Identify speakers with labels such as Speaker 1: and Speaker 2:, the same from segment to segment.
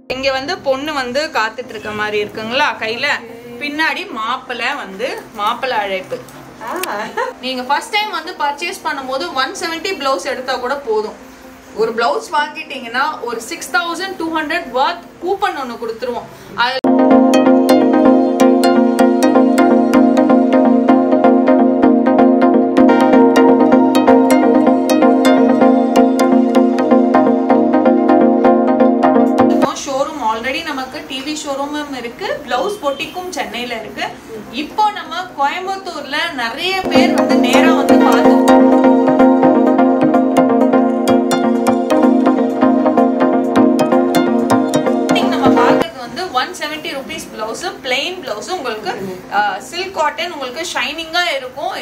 Speaker 1: இங்க வந்து பொண்ணு வந்து காத்துட்டு இருக்க மாதிரி இருக்குங்களா கையில பின்னாடி மாப்பிள்ளை வந்து மாப்பிள்ளை அழைப்பு நீங்க ஃபர்ஸ்ட் டைம் வந்து பர்ச்சேஸ் பண்ணும்போது ஒன் செவன்ட்டி பிளவுஸ் எடுத்தா கூட போதும் ஒரு பிளவுஸ் வாங்கிட்டீங்கன்னா ஒரு six thousand two hundred worth coupon ஒன்று கொடுத்துருவோம் அது ஷோரூம் ஆல்ரெடி நமக்கு டிவி ஷோரூமும் இருக்கு பிளவுஸ் பொட்டிக்கும் சென்னையில இருக்கு இப்போ நம்ம கோயம்புத்தூர்ல நிறைய பேர் வந்து நேரா வந்து பார்த்து நீங்க நம்ம பார்க்கறது வந்து one seventy rupees blouse plain blouse உங்களுக்கு சில்க் காட்டன் உங்களுக்கு ஷைனிங்கா இருக்கும்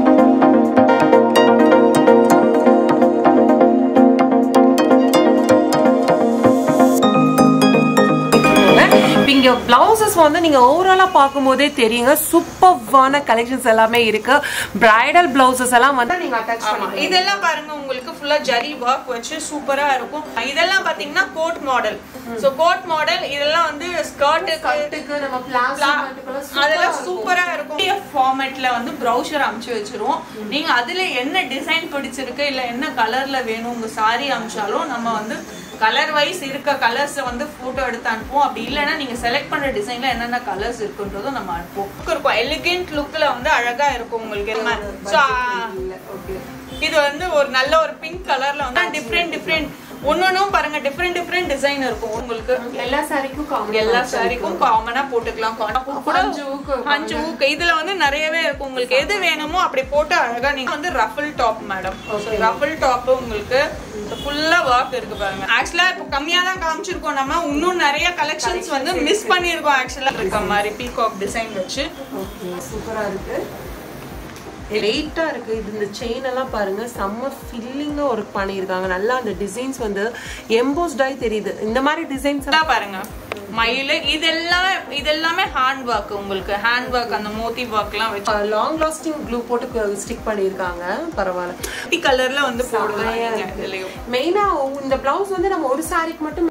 Speaker 2: இப்ப இங்க பிளவுசஸ் வந்து நீங்க ஓவராலா பார்க்கும்போதே தெரியுங்க சூப்பர்வான கலெக்ஷன்ஸ் எல்லாமே இருக்கு பிரைடல் பிளவுசஸ் எல்லாம் வந்து நீங்க அட்டாச்
Speaker 1: ஆமா இதெல்லாம் பாருங்க உங்களுக்கு ஃபுல்லா ஜரி ஒர்க் வச்சு சூப்பரா இருக்கும் இதெல்லாம் பாத்தீங்கன்னா coat model so coat model இதெல்லாம் வந்து ஸ்கர்ட்
Speaker 2: கட்டுக்கு நம்ம பிளாஸ்
Speaker 1: அதெல்லாம் சூப்பரா இருக்கும் ஃபார்மேட்ல வந்து ப்ரௌசர் அமுச்சு வச்சிருவோம் நீங்க அதுல என்ன டிசைன் பிடிச்சிருக்கு இல்ல என்ன கலர்ல வேணும் உங்க சாரி அமிச்சாலும் நம்ம வந்து கலர் வைஸ் இருக்க கலர்ஸ் வந்து போட்டோ எடுத்து அனுப்புவோம் அப்படி இல்லைன்னா நீங்க செலக்ட் பண்ற டிசைன்ல என்னென்ன கலர்ஸ் இருக்குன்றதும் நம்ம அனுப்புவோம் Look இருக்கும் எலிகென்ட் லுக்ல வந்து அழகா இருக்கும் உங்களுக்கு ஸோ இது வந்து ஒரு நல்ல ஒரு பிங்க் கலர்ல வந்து டிஃப்ரெண்ட் டிஃப்ரெண்ட் ஒன்னொன்னும் பாருங்க டிஃப்ரெண்ட் டிஃப்ரெண்ட் டிசைன் இருக்கும் உங்களுக்கு
Speaker 2: எல்லா சாரிக்கும் காமன்
Speaker 1: எல்லா சாரிக்கும் காமனா போட்டுக்கலாம் கூட
Speaker 2: அஞ்சு ஊக்கு
Speaker 1: அஞ்சு ஊக்கு இதுல வந்து நிறையவே இருக்கும் உங்களுக்கு எது வேணுமோ அப்படி போட்டு அழகா நீங்க வந்து ruffle top madam ruffle top உங்களுக்கு ஃபுல்லா ஒர்க் இருக்கு பாருங்க ஆக்சுவலா இப்போ கம்மியா தான் காமிச்சிருக்கோம் நம்ம இன்னும் நிறைய கலெக்ஷன்ஸ் வந்து மிஸ் பண்ணிருக்கோம் ஆக்சுவலா இருக்க மாதிரி பீகாக் டிசைன் வச்சு
Speaker 2: சூப்பரா இருக்கு வெயிட்டா இருக்கு இது இந்த செயின் எல்லாம் பாருங்க செம்ம ஃபில்லிங்கா ஒர்க் பண்ணியிருக்காங்க நல்லா அந்த டிசைன்ஸ் வந்து எம்போஸ்டாய் தெரியுது இந்த மாதிரி டிசைன்ஸ்
Speaker 1: இதெல்லாம் பாருங்க மயில் இதெல்லாம் இதெல்லாமே ஹேண்ட் ஒர்க் உங்களுக்கு ஹேண்ட் ஒர்க் அந்த மோத்தி ஒர்க்லாம் வச்சு
Speaker 2: லாங் லாஸ்டிங் க்ளூ போட்டு ஸ்டிக் பண்ணியிருக்காங்க பரவாயில்ல
Speaker 1: கலர்ல வந்து போடலாம் நீங்க இதுலயும்
Speaker 2: மெயினா இந்த பிளவுஸ் வந்து நம்ம ஒரு சாரிக்கு மட்டும்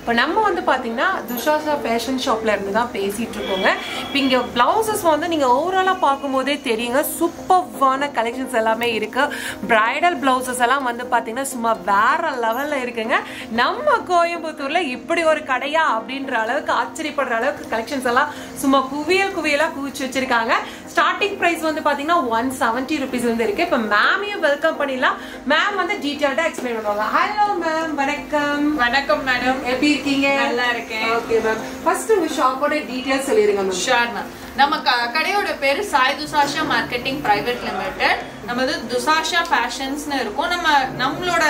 Speaker 2: இப்போ நம்ம வந்து பார்த்தீங்கன்னா துஷாஷா ஃபேஷன் ஷாப்ல இருந்து தான் பேசிட்டு இருக்கோங்க இப்போ இங்கே பிளவுசஸ் வந்து நீங்கள் ஓவராலாக பார்க்கும்போதே தெரியுங்க சூப்பர்வான கலெக்ஷன்ஸ் எல்லாமே இருக்கு பிரைடல் பிளவுசஸ் எல்லாம் வந்து பார்த்தீங்கன்னா சும்மா வேற லெவலில் இருக்குங்க நம்ம கோயம்புத்தூர்ல இப்படி ஒரு கடையா அப்படின்ற அளவுக்கு ஆச்சரியப்படுற அளவுக்கு கலெக்ஷன்ஸ் எல்லாம் சும்மா குவியல் குவியலா குவிச்சு வச்சிருக்காங்க ஸ்டார்டிங் பிரைஸ் வந்து பாத்தீங்கன்னா ஒன் செவன்டி ருபீஸ் வந்து இருக்கு இப்போ மேமையும் வெல்கம் பண்ணிடலாம் மேம் வந்து டீட்டெயில்டா எக்ஸ்பிளைன் பண்ணுவாங்க ஹலோ மேம் வணக்கம்
Speaker 1: வணக்கம் மேடம்
Speaker 2: எப்படி இருக்கீங்க
Speaker 1: நல்லா இருக்கேன்.
Speaker 2: ஓகே மேம் ஃபர்ஸ்ட் உங்க ஷாப்போட டீடைல்ஸ் சொல்லிருங்க மேம்
Speaker 1: ஷார் மேம் நம்ம க- கடையோட பேரு சாய் துசாஷா மார்க்கெட்டிங் பிரைவேட் லிமிடெட் நம்ம வந்து துசாஷா ஃபேஷன்ஸ்னு இருக்கும் நம்ம நம்மளோட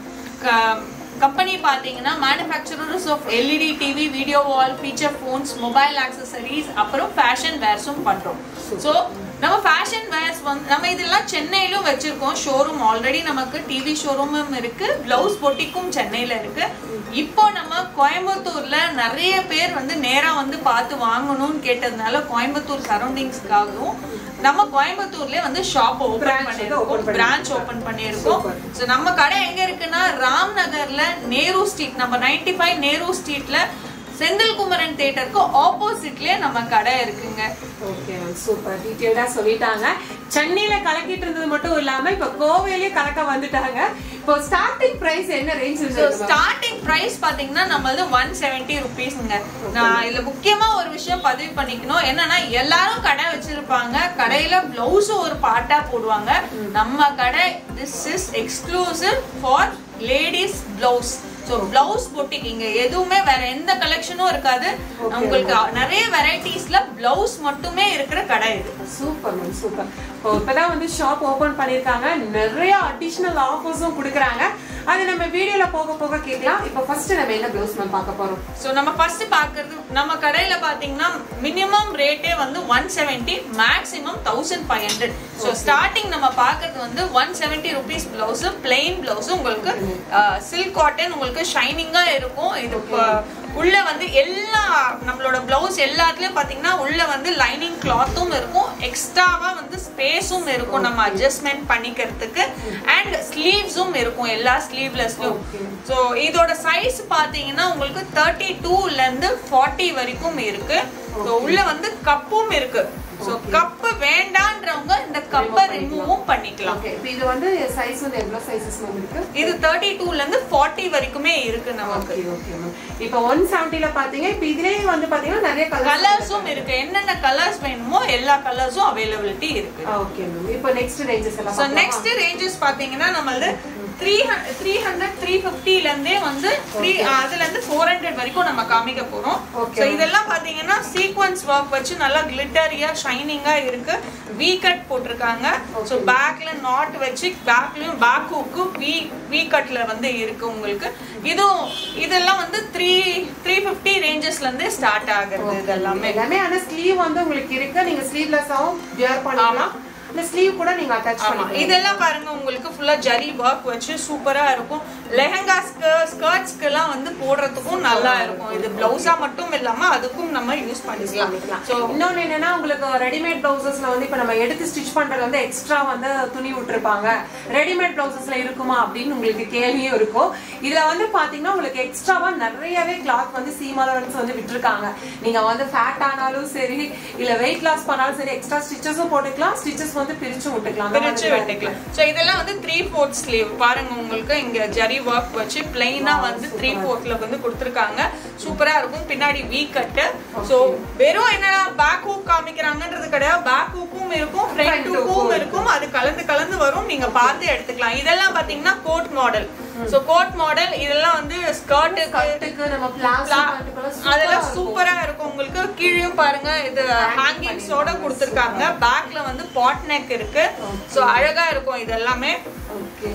Speaker 1: கம்பெனி பாத்தீங்கன்னா manufacturers of LED TV video wall feature phones mobile accessories அப்புறம் ஃபேஷன் வேர்ஸும் பண்றோம் ஸோ நம்ம ஃபேஷன் வேர்ஸ் வந்து நம்ம இதெல்லாம் சென்னையிலும் வச்சிருக்கோம் ஷோரூம் ஆல்ரெடி நமக்கு டிவி ஷோரூமும் இருக்கு பிளவுஸ் பொட்டிக்கும் சென்னையில இருக்கு இப்போ நம்ம கோயம்புத்தூர்ல நிறைய பேர் வந்து நேரா வந்து பார்த்து வாங்கணும்னு கேட்டதுனால கோயம்புத்தூர் சரௌண்டிங்ஸ்க்காகவும் நம்ம கோயம்புத்தூர்லயே வந்து ஷாப் ஓபன்
Speaker 2: Branch வந்து open
Speaker 1: பண்ணிருக்கோம்
Speaker 2: பண்ணிருக்கோம்.
Speaker 1: பிரான்ச் ஓபன் பண்ணிருக்கோம் சோ நம்ம கடை எங்க இருக்குன்னா ராம் நகர்ல நேரு ஸ்ட்ரீட் நம்ம 95 ஃபைவ் நேரு ஸ்ட்ரீட்ல செந்தில்குமரன் தியேட்டருக்கு ஆப்போசிட்லயே நம்ம கடை இருக்குங்க
Speaker 2: ஓகே மேம் சூப்பர் டீடைல்டா சொல்லிட்டாங்க சென்னையில கலக்கிட்டு இருந்தது மட்டும் இல்லாம இப்ப கோவையிலயே கலக்க வந்துட்டாங்க இப்போ ஸ்டார்டிங் பிரைஸ் என்ன ரேஞ்ச்
Speaker 1: ஸோ
Speaker 2: இருக்கு
Speaker 1: ஸ்டார்டிங் பிரைஸ் பாத்தீங்கன்னா நம்மளது ஒன் செவன்ட்டி ருபீஸ்ங்க நான் இதுல முக்கியமா ஒரு விஷயம் பதிவு பண்ணிக்கணும் என்னன்னா எல்லாரும் கடை வச்சிருப்பாங்க கடையில பிளவுஸும் ஒரு பார்ட்டா போடுவாங்க நம்ம கடை this is exclusive for ladies blouse so blouse boutique இங்க எதுவுமே வேற எந்த கலெக்ஷனும் இருக்காது உங்களுக்கு நிறைய வெரைட்டிஸ்ல பிளவுஸ் மட்டுமே இருக்கிற கடை இது
Speaker 2: சூப்பர் மேம் சூப்பர் இப்போ இப்பதான் வந்து ஷாப் ஓபன் பண்ணிருக்காங்க நிறைய அடிஷனல் ஆஃபர்ஸும் கொடுக்குறாங்க அது நம்ம வீடியோல போக போக கேட்கலாம் இப்போ ஃபர்ஸ்ட் நம்ம என்ன ப்ளவுஸ் மேம் பார்க்க போறோம்
Speaker 1: ஸோ நம்ம ஃபர்ஸ்ட் பார்க்கறது நம்ம கடையில பாத்தீங்கன்னா மினிமம் ரேட்டே வந்து one seventy maximum thousand five hundred so starting நம்ம பார்க்கறது வந்து one seventy rupees blouse plain blouse உங்களுக்கு சில்க் காட்டன் உங்களுக்கு ஷைனிங்கா இருக்கும் இது ப- உள்ள வந்து எல்லா நம்மளோட பிளவுஸ் எல்லாத்துலயும் பாத்தீங்கன்னா உள்ள வந்து லைனிங் கிளாத்தும் இருக்கும் எக்ஸ்ட்ராவா வந்து ஸ்பேஸும் இருக்கும் நம்ம அட்ஜஸ்ட்மெண்ட் பண்ணிக்கிறதுக்கு அண்ட் ஸ்லீவ்ஸும் இருக்கும் எல்லா ஸ்லீவ்லெஸ்லயும் ஸோ இதோட சைஸ் பாத்தீங்கன்னா உங்களுக்கு தேர்ட்டி டூல இருந்து ஃபார்ட்டி வரைக்கும் இருக்கு ஸோ உள்ள வந்து கப்பும் இருக்கு ஸோ கப்பு வேண்டான்றவங்க இந்த கப்பை ரிமூவும் பண்ணிக்கலாம்
Speaker 2: ஓகே இப்போ இது வந்து சைஸ் வந்து எவ்வளவு சைஸஸ் மேம் இருக்கு
Speaker 1: இது தேர்ட்டி டூல இருந்து ஃபார்ட்டி வரைக்குமே இருக்கு நமக்கு
Speaker 2: ஓகே ஓகே மேம் இப்போ ஒன் செவன்ட்டில பாத்தீங்க இப்போ இதுலயே வந்து பாத்தீங்கன்னா நிறைய கலர்
Speaker 1: கலர்ஸும் இருக்கு என்னென்ன கலர்ஸ் வேணுமோ எல்லா கலர்ஸும் அவைலபிலிட்டி இருக்கு
Speaker 2: ஓகே மேம் இப்போ நெக்ஸ்ட் ரேஞ்சஸ் எல்லாம்
Speaker 1: ஸோ
Speaker 2: பார்க்கலாமா?
Speaker 1: நெக்ஸ்ட் ரேஞ்சஸ் பாத்தீங்கன்னா நம்மளது த்ரீ த்ரீ ஹண்ட்ரட் த்ரீ ஃபிஃப்டில இருந்தே வந்து த்ரீ அதுல இருந்து ஃபோர் ஹண்ட்ரட் வரைக்கும் நம்ம காமிக்க போறோம்
Speaker 2: Okay.
Speaker 1: ஸோ இதெல்லாம் பாத்தீங்கன்னா சீக்வன்ஸ் ஒர்க் வச்சு நல்லா கிளிட்டரியா ஷைனிங்கா இருக்கு வி கட் போட்டிருக்காங்க ஸோ பேக்ல நாட் வச்சு பேக்லயும் பேக் ஹூக்கு வி வி கட்ல வந்து இருக்கு உங்களுக்கு இதுவும் இதெல்லாம் வந்து த்ரீ த்ரீ ஃபிஃப்டி ரேஞ்சஸ்ல இருந்தே ஸ்டார்ட் ஆகுது இதெல்லாமே
Speaker 2: எல்லாமே ஆனா ஸ்லீவ் வந்து உங்களுக்கு இருக்கு நீங்க ஸ்லீவ்லெஸ்ஸாவும் வியர் பண்ணலாம் இந்த ஸ்லீவ் கூட நீங்க அட்டாச்
Speaker 1: ஆமா
Speaker 2: பண்ணிக்கலாம்
Speaker 1: இதெல்லாம் பாருங்க உங்களுக்கு ஃபுல்லா ஜரி ஒர்க் வச்சு சூப்பரா இருக்கும் லெஹங்காஸ்க்கு ஸ்கர்ட்ஸ்க்கு எல்லாம் வந்து போடுறதுக்கும் நல்லா இருக்கும் இது பிளவுஸா மட்டும் இல்லாம அதுக்கும் நம்ம யூஸ் பண்ணிக்கலாம்
Speaker 2: ஸோ இன்னொன்னு என்னன்னா உங்களுக்கு ரெடிமேட் பிளவுசஸ்ல வந்து இப்ப நம்ம எடுத்து ஸ்டிச் பண்றது வந்து எக்ஸ்ட்ரா வந்து துணி விட்டுருப்பாங்க ரெடிமேட் பிளவுசஸ்ல இருக்குமா அப்படின்னு உங்களுக்கு கேள்வியும் இருக்கும் இதுல வந்து பாத்தீங்கன்னா உங்களுக்கு எக்ஸ்ட்ராவா நிறையவே கிளாத் வந்து சீமாலன்ஸ் வந்து விட்டுருக்காங்க நீங்க வந்து ஃபேட் ஆனாலும் சரி இல்ல வெயிட் லாஸ் பண்ணாலும் சரி எக்ஸ்ட்ரா ஸ்டிச்சஸும் போட்டுக்கலாம் ஸ்டிச்சஸ் வந்து பிரிச்சும் விட்டுக்கலாம் அந்த
Speaker 1: பிரிச்சு
Speaker 2: மாதிரி தான்
Speaker 1: வெட்டிக்கலாம் சோ இதெல்லாம் வந்து த்ரீ ஃபோர்த் ஸ்லீவ் பாருங்க உங்களுக்கு இங்க ஜரி ஒர்க் வச்சு பிளைனா வந்து த்ரீ ஃபோர்த்ல வந்து கொடுத்துருக்காங்க சூப்பரா இருக்கும் பின்னாடி வீ கட்டு சோ வெறும் என்ன பேக் ஹூக் காமிக்கிறாங்கன்றது கிடையாது பேக் ஹூக்கும் இருக்கும் ஃப்ரண்ட் ஹூக்கும் இருக்கும் அது கலந்து கலந்து வரும் நீங்க பார்த்து எடுத்துக்கலாம் இதெல்லாம் பாத்தீங்கன்னா coat model so coat model இதெல்லாம் வந்து ஸ்கர்ட்டுக்கு
Speaker 2: கட்டுக்கு நம்ம பிளாஸ்டிக்
Speaker 1: அதெல்லாம் சூப்பரா இருக்கும் உங்களுக்கு கீழயும் பாருங்க இது ஹேங்கிங்ஸோட கொடுத்துருக்காங்க பேக்ல வந்து பாட் நெக் இருக்கு சோ அழகா இருக்கும் இது எல்லாமே
Speaker 2: ஓகே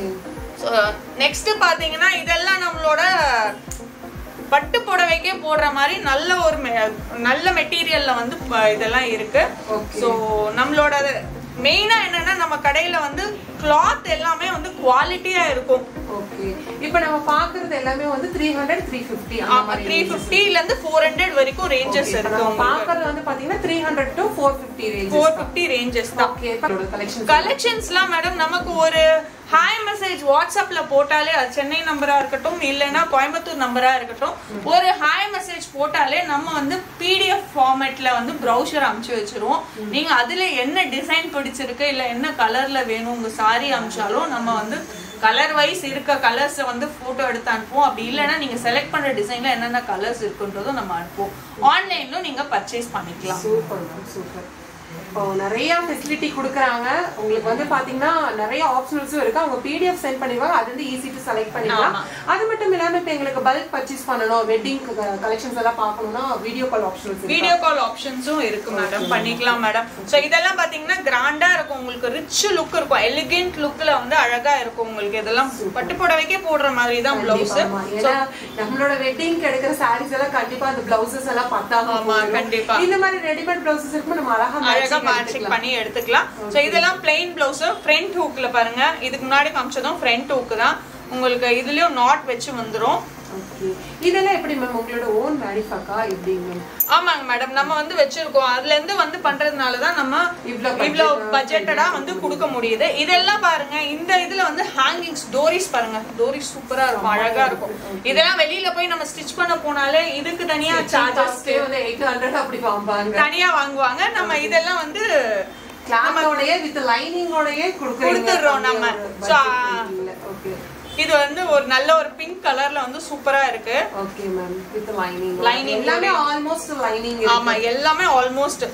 Speaker 1: நெக்ஸ்ட் பாத்தீங்கன்னா இதெல்லாம் நம்மளோட பட்டு புடவைக்கே போடுற மாதிரி நல்ல ஒரு மெ- நல்ல மெட்டீரியல்ல வந்து ப- இதெல்லாம் இருக்கு
Speaker 2: Okay.
Speaker 1: சோ நம்மளோட மெயினா என்னன்னா நம்ம கடையில வந்து கிளாத் எல்லாமே வந்து குவாலிட்டியா இருக்கும்
Speaker 2: ஓகே இப்போ நம்ம பாக்குறது எல்லாமே வந்து த்ரீ ஹண்ட்ரட் த்ரீ ஃபிஃப்டி அந்த
Speaker 1: ஆமா
Speaker 2: மாதிரி
Speaker 1: த்ரீ ஃபிஃப்டில இருந்து ஃபோர் ஹண்ட்ரட் வரைக்கும் ரேஞ்சஸ்
Speaker 2: இப்போ
Speaker 1: இருக்கு
Speaker 2: நம்ம
Speaker 1: உங்களுக்கு
Speaker 2: பாக்குறது வந்து பாத்தீங்கன்னா three hundred to four fifty range
Speaker 1: four fifty ranges தான்
Speaker 2: ஓகே கலெக்ஷன்
Speaker 1: கலெக்ஷன்ஸ்லாம் மேடம் நமக்கு ஒரு ஹாய் மெசேஜ் வாட்ஸ்அப்ல போட்டாலே அது சென்னை நம்பரா இருக்கட்டும் இல்லைன்னா கோயம்புத்தூர் நம்பரா இருக்கட்டும் ஒரு ஹாய் மெசேஜ் போட்டாலே நம்ம வந்து பிடிஎஃப் ஃபார்மேட்ல வந்து ப்ரௌசர் அமுச்சு வச்சிருவோம் நீங்க அதுல என்ன டிசைன் பிடிச்சிருக்கு இல்ல என்ன கலர்ல வேணும் உங்க சாரி அமிச்சாலும் நம்ம வந்து கலர் வைஸ் இருக்க கலர்ஸ் வந்து போட்டோ எடுத்து அனுப்புவோம் அப்படி இல்லைன்னா நீங்க செலக்ட் பண்ற டிசைன்ல என்னென்ன கலர்ஸ் இருக்குன்றதும் நம்ம அனுப்புவோம் ஆன்லைன்லயும் நீங்க பர்ச்சேஸ் பண்ணிக்கலாம்
Speaker 2: சூப்பர் மேம் சூப்பர் இப்போ நிறைய ஃபெசிலிட்டி கொடுக்குறாங்க உங்களுக்கு வந்து பாத்தீங்கன்னா நிறைய ஆப்ஷன்ஸும் இருக்கு அவங்க பிடிஎஃப் சென்ட் பண்ணிடுவாங்க அது வந்து ஈஸி டு செலக்ட் பண்ணிக்கலாம் அது மட்டும் இல்லாம இப்போ எங்களுக்கு பல்க் பர்ச்சேஸ் பண்ணணும் வெட்டிங் கலெக்ஷன்ஸ் எல்லாம் பார்க்கணும்னா வீடியோ கால் ஆப்ஷன்ஸ் இருக்கு
Speaker 1: வீடியோ கால் ஆப்ஷன்ஸும் இருக்கு மேடம் பண்ணிக்கலாம் மேடம் சோ இதெல்லாம் பாத்தீங்கன்னா கிராண்டா இருக்கும் உங்களுக்கு ரிச் லுக் இருக்கும் எலிகென்ட் லுக்ல வந்து அழகா இருக்கும் உங்களுக்கு இதெல்லாம் பட்டு புடவைக்கே போடுற மாதிரி தான் பிளவுஸ்
Speaker 2: ஆமா, ஏன்னா நம்மளோட வெட்டிங்க்கு எடுக்கிற சாரீஸ் எல்லாம் கண்டிப்பா அந்த பிளவுசஸ் எல்லாம் பத்தாம
Speaker 1: ஆமா,
Speaker 2: போயிடும்.
Speaker 1: கண்டிப்பா.
Speaker 2: இந்த மாதிரி ரெடிமேட் பிளவுசஸ் இருக்கும் நம்ம அழகா
Speaker 1: அழகா
Speaker 2: matching
Speaker 1: மேட்சிங்
Speaker 2: எடுத்துக்கலாம்.
Speaker 1: பண்ணி எடுத்துக்கலாம் சோ இதெல்லாம் பிளெயின் பிளவுஸ் ஃப்ரண்ட் ஹூக்ல பாருங்க இதுக்கு முன்னாடி காமிச்சதும் ஃப்ரண்ட் ஹூக் தான் உங்களுக்கு இதுலயும் நாட் வச்சு வந்துரும்
Speaker 2: Okay. இதெல்லாம் எப்படி மேம் உங்களோட ஓன் மேடிஃபேக்கா எப்படி மேம்
Speaker 1: ஆமாங்க மேடம் நம்ம வந்து வச்சிருக்கோம் அதுல இருந்து வந்து பண்றதுனால தான் நம்ம
Speaker 2: இவ்ளோ
Speaker 1: இவ்ளோ
Speaker 2: budget-
Speaker 1: பட்ஜெட்டடா வந்து கொடுக்க முடியுது இதெல்லாம் பாருங்க இந்த இதுல வந்து ஹேங்கிங்ஸ் டோரிஸ் பாருங்க டோரிஸ் சூப்பரா இருக்கும் அழகா இருக்கும் இதெல்லாம் வெளியில போய் நம்ம ஸ்டிச் பண்ண போனாலே இதுக்கு தனியா சார்ஜஸ்
Speaker 2: சார்ஜஸ் வந்து எயிட் ஹண்ட்ரட் அப்படி வாங்குவாங்க
Speaker 1: தனியா வாங்குவாங்க நம்ம இதெல்லாம் வந்து
Speaker 2: கிளாத்தோடய வித் லைனிங்கோடயே கொடுக்குறீங்க
Speaker 1: கொடுத்துடுறோம் நம்ம. So,
Speaker 2: ஓகே
Speaker 1: இது வந்து ஒரு நல்ல ஒரு பிங்க் கலர்ல வந்து சூப்பரா இருக்கு
Speaker 2: okay ma'am with lining
Speaker 1: Lining
Speaker 2: எல்லாமே ஆல்மோஸ்ட் லைனிங்
Speaker 1: ஆமா எல்லாமே ஆல்மோஸ்ட்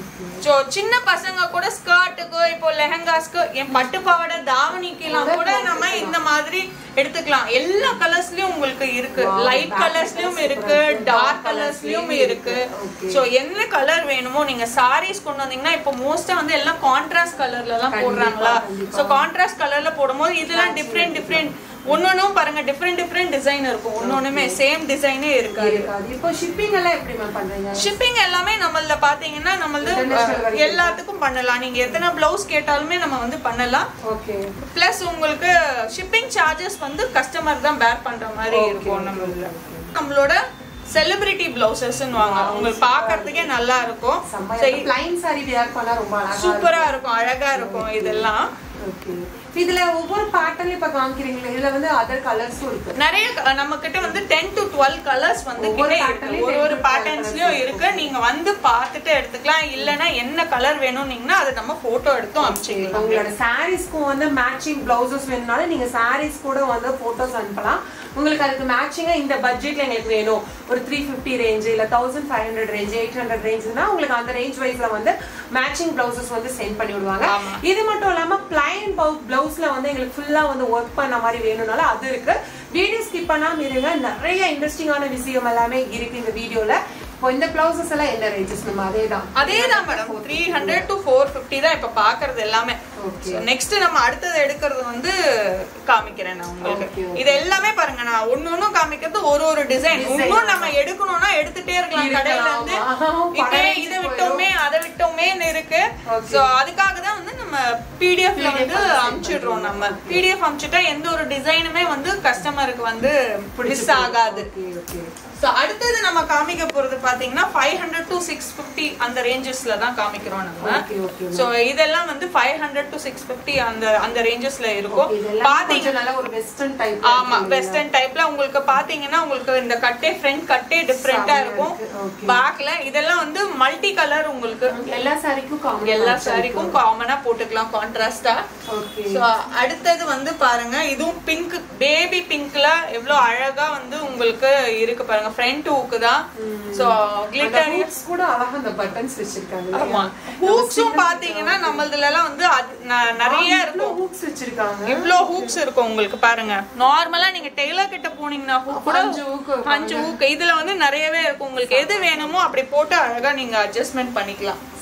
Speaker 1: சோ சின்ன பசங்க கூட ஸ்கர்ட்டுக்கு இப்போ லெஹங்காஸ்க்கு என் பட்டு பாவாடை தாவணிக்கெல்லாம் கூட நம்ம இந்த மாதிரி எடுத்துக்கலாம் எல்லா கலர்ஸ்லயும் உங்களுக்கு இருக்கு
Speaker 2: Wow,
Speaker 1: லைட்
Speaker 2: back
Speaker 1: கலர்ஸ்லயும்
Speaker 2: colours
Speaker 1: இருக்கு
Speaker 2: super இருக்கு.
Speaker 1: டார்க்
Speaker 2: Dark
Speaker 1: கலர்ஸ்லயும்
Speaker 2: colours
Speaker 1: இருக்கு
Speaker 2: இருக்கு.
Speaker 1: சோ என்ன கலர் வேணுமோ நீங்க சாரீஸ் கொண்டு வந்தீங்கன்னா இப்போ மோஸ்டா வந்து எல்லாம் கான்ட்ராஸ்ட் கலர்ல எல்லாம்
Speaker 2: கண்டிப்பா,
Speaker 1: போடுறாங்களா
Speaker 2: கண்டிப்பா.
Speaker 1: சோ கான்ட்ராஸ்ட் கலர்ல போடும்போது இதெல்லாம் டிஃப்ரெண்ட் டிஃப்ரெண்ட் ஒன்னொன்னும் பாருங்க டிஃப்ரெண்ட் டிஃப்ரெண்ட் டிசைன் இருக்கும் ஒன்னொன்னுமே சேம் டிசைனே இருக்காது
Speaker 2: இருக்காது இப்போ ஷிப்பிங் எல்லாம் எப்படி மேம் பண்றீங்க
Speaker 1: ஷிப்பிங் எல்லாமே நம்மள பாத்தீங்கன்னா நம்மளது
Speaker 2: International
Speaker 1: அஹ்,
Speaker 2: வரைக்கும்.
Speaker 1: எல்லாத்துக்கும் பண்ணலாம் நீங்க எத்தனை பிளவுஸ் கேட்டாலுமே நம்ம வந்து பண்ணலாம்
Speaker 2: ஓகே
Speaker 1: பிளஸ் உங்களுக்கு ஷிப்பிங் சார்ஜஸ் வந்து கஸ்டமர் தான் பேர் பண்ற மாதிரி
Speaker 2: Okay,
Speaker 1: இருக்கும்
Speaker 2: okay,
Speaker 1: நம்மள
Speaker 2: okay.
Speaker 1: நம்மளோட செலிபிரிட்டி பிளவுசஸ் வாங்க உங்களுக்கு பாக்குறதுக்கே நல்லா இருக்கும்
Speaker 2: செம்மையா
Speaker 1: சரி,
Speaker 2: இருக்கு. plain saree wear பண்ணா ரொம்ப அழகா
Speaker 1: சூப்பரா இருக்கும் அழகா இருக்கும் இதெல்லாம்
Speaker 2: ஓகே இதுல ஒவ்வொரு பேட்டர்ன்ல இப்ப காமிக்கிறீங்களா இதுல வந்து அதர் கலர்ஸும் இருக்கு
Speaker 1: நிறைய க- நம்ம கிட்ட வந்து டென் டு டுவெல் கலர்ஸ் வந்து
Speaker 2: ஒவ்வொரு
Speaker 1: கிட்ட இருக்கு
Speaker 2: patternலயும்
Speaker 1: ஒரு
Speaker 2: 10
Speaker 1: ஒரு
Speaker 2: to 12
Speaker 1: பேட்டர்ன்ஸ்லயும்
Speaker 2: colours
Speaker 1: இருக்கு நீங்க வந்து பார்த்துட்டு எடுத்துக்கலாம் இல்லனா என்ன கலர் வேணும்னீங்கன்னா அதை நம்ம போட்டோ எடுத்தும்
Speaker 2: இப்ப
Speaker 1: அனுப்பிச்சிக்கலாம்
Speaker 2: உங்களோட சாரீஸ்க்கும் வந்து மேட்சிங் பிளவுசஸ் வேணும்னாலும் நீங்க சாரீஸ் கூட வந்து போட்டோஸ் அனுப்பலாம் உங்களுக்கு அதுக்கு மேட்சிங்கா இந்த பட்ஜெட்ல எங்களுக்கு வேணும் ஒரு த்ரீ ஃபிஃப்டி ரேஞ்ச் இல்ல thousand five hundred range eight hundred ரேஞ்ச்னா உங்களுக்கு அந்த ரேஞ்ச் வைஸ்ல வந்து மேட்சிங் பிளவுசஸ் வந்து சென்ட் பண்ணி விடுவாங்க
Speaker 1: ஆமா.
Speaker 2: இது மட்டும் இல்லாம பிளைன் பிளவுஸ்ல வந்து எங்களுக்கு ஃபுல்லா வந்து ஒர்க் பண்ண மாதிரி வேணும்னாலும் அது இருக்கு வீடியோ ஸ்கிப் பண்ணாம இருங்க நிறைய இன்ட்ரெஸ்டிங்கான விஷயம் எல்லாமே இருக்கு இந்த வீடியோல இப்போ இந்த பிளவுசஸ் எல்லாம் என்ன ரேஞ்சஸ் நம்ம அதே தான்
Speaker 1: அதே தான் madam three hundred to four fifty தான் இப்ப பாக்குறது எல்லாமே
Speaker 2: Okay.
Speaker 1: நெக்ஸ்ட் நம்ம அடுத்தது எடுக்கிறது வந்து காமிக்கிறேன் நான் உங்களுக்கு
Speaker 2: Okay, okay.
Speaker 1: இது எல்லாமே பாருங்க நான் ஒன்னு ஒன்னும் காமிக்கிறது ஒரு ஒரு டிசைன்
Speaker 2: Design,
Speaker 1: இன்னும் நம்ம எடுக்கணும்னா எடுத்துட்டே இருக்கலாம்
Speaker 2: இருக்கலாம்,
Speaker 1: கடையில இருந்து
Speaker 2: ஆமா.
Speaker 1: இதே
Speaker 2: படம்
Speaker 1: இதை
Speaker 2: வச்சு
Speaker 1: விட்டோமே அதை விட்டோமேன்னு இருக்கு
Speaker 2: Okay.
Speaker 1: சோ அதுக்காக தான் வந்து நம்ம பிடிஎஃப்ல
Speaker 2: PDF
Speaker 1: வந்து
Speaker 2: வந்து send
Speaker 1: அனுப்பிச்சிடுறோம் நம்ம பிடிஎஃப் அனுப்பிச்சிட்டா எந்த ஒரு டிசைனுமே வந்து கஸ்டமருக்கு வந்து மிஸ் ஆகாது
Speaker 2: ஓகே ஓகே
Speaker 1: சோ அடுத்தது நம்ம காமிக்க போறது பாத்தீங்கன்னா five hundred to six fifty அந்த ரேஞ்சஸ்ல தான் காமிக்கிறோம் நம்ம
Speaker 2: ஓகே ஓகே
Speaker 1: சோ இதெல்லாம் வந்து five hundred to six fifty அந்த அந்த ரேஞ்சஸ்ல இருக்கும்
Speaker 2: இதெல்லாம்
Speaker 1: பாத்தீங்க
Speaker 2: கொஞ்சம் நல்ல ஒரு வெஸ்டர்ன் டைப்
Speaker 1: ஆமா வெஸ்டர்ன் டைப்ல உங்களுக்கு பாத்தீங்கன்னா உங்களுக்கு இந்த கட்டே ஃப்ரண்ட் கட்டே டிஃப்ரெண்டா
Speaker 2: செமையா
Speaker 1: இருக்கும்
Speaker 2: இருக்கு, okay.
Speaker 1: பேக்ல இதெல்லாம் வந்து மல்டி கலர் உங்களுக்கு
Speaker 2: எல்லா சாரிக்கும் காமன்
Speaker 1: எல்லா சாரிக்கும் காமனா போட்டுக்கலாம் கான்ட்ராஸ்டா
Speaker 2: ஓகே
Speaker 1: சோ அடுத்தது வந்து பாருங்க இதுவும் பிங்க் பேபி பிங்க்ல எவ்வளவு அழகா வந்து உங்களுக்கு இருக்கு பாருங்க ஃப்ரண்ட் ஹூக்கு தான் சோ கிளிட்டர்
Speaker 2: ஹூக்ஸ் கூட அழகா அந்த பட்டன்ஸ் வச்சிருக்காங்க
Speaker 1: ஆமா ஹூக்ஸும் பாத்தீங்கன்னா நம்மளதுல எல்லாம் வந்து அது ந- நிறைய இருக்கும்
Speaker 2: ஹூக்ஸ் வச்சிருக்காங்க
Speaker 1: இவ்ளோ ஹூக்ஸ் இருக்கும் உங்களுக்கு பாருங்க நார்மலா நீங்க டெய்லர் கிட்ட போனீங்கன்னா hook கூட
Speaker 2: அஞ்சு hook இருக்கும்.
Speaker 1: அஞ்சு ஹூக் இதுல வந்து நிறையவே இருக்கும் உங்களுக்கு எது வேணுமோ அப்படி போட்டு அழகா நீங்க அட்ஜஸ்ட்மெண்ட் பண்ணிக்கலாம்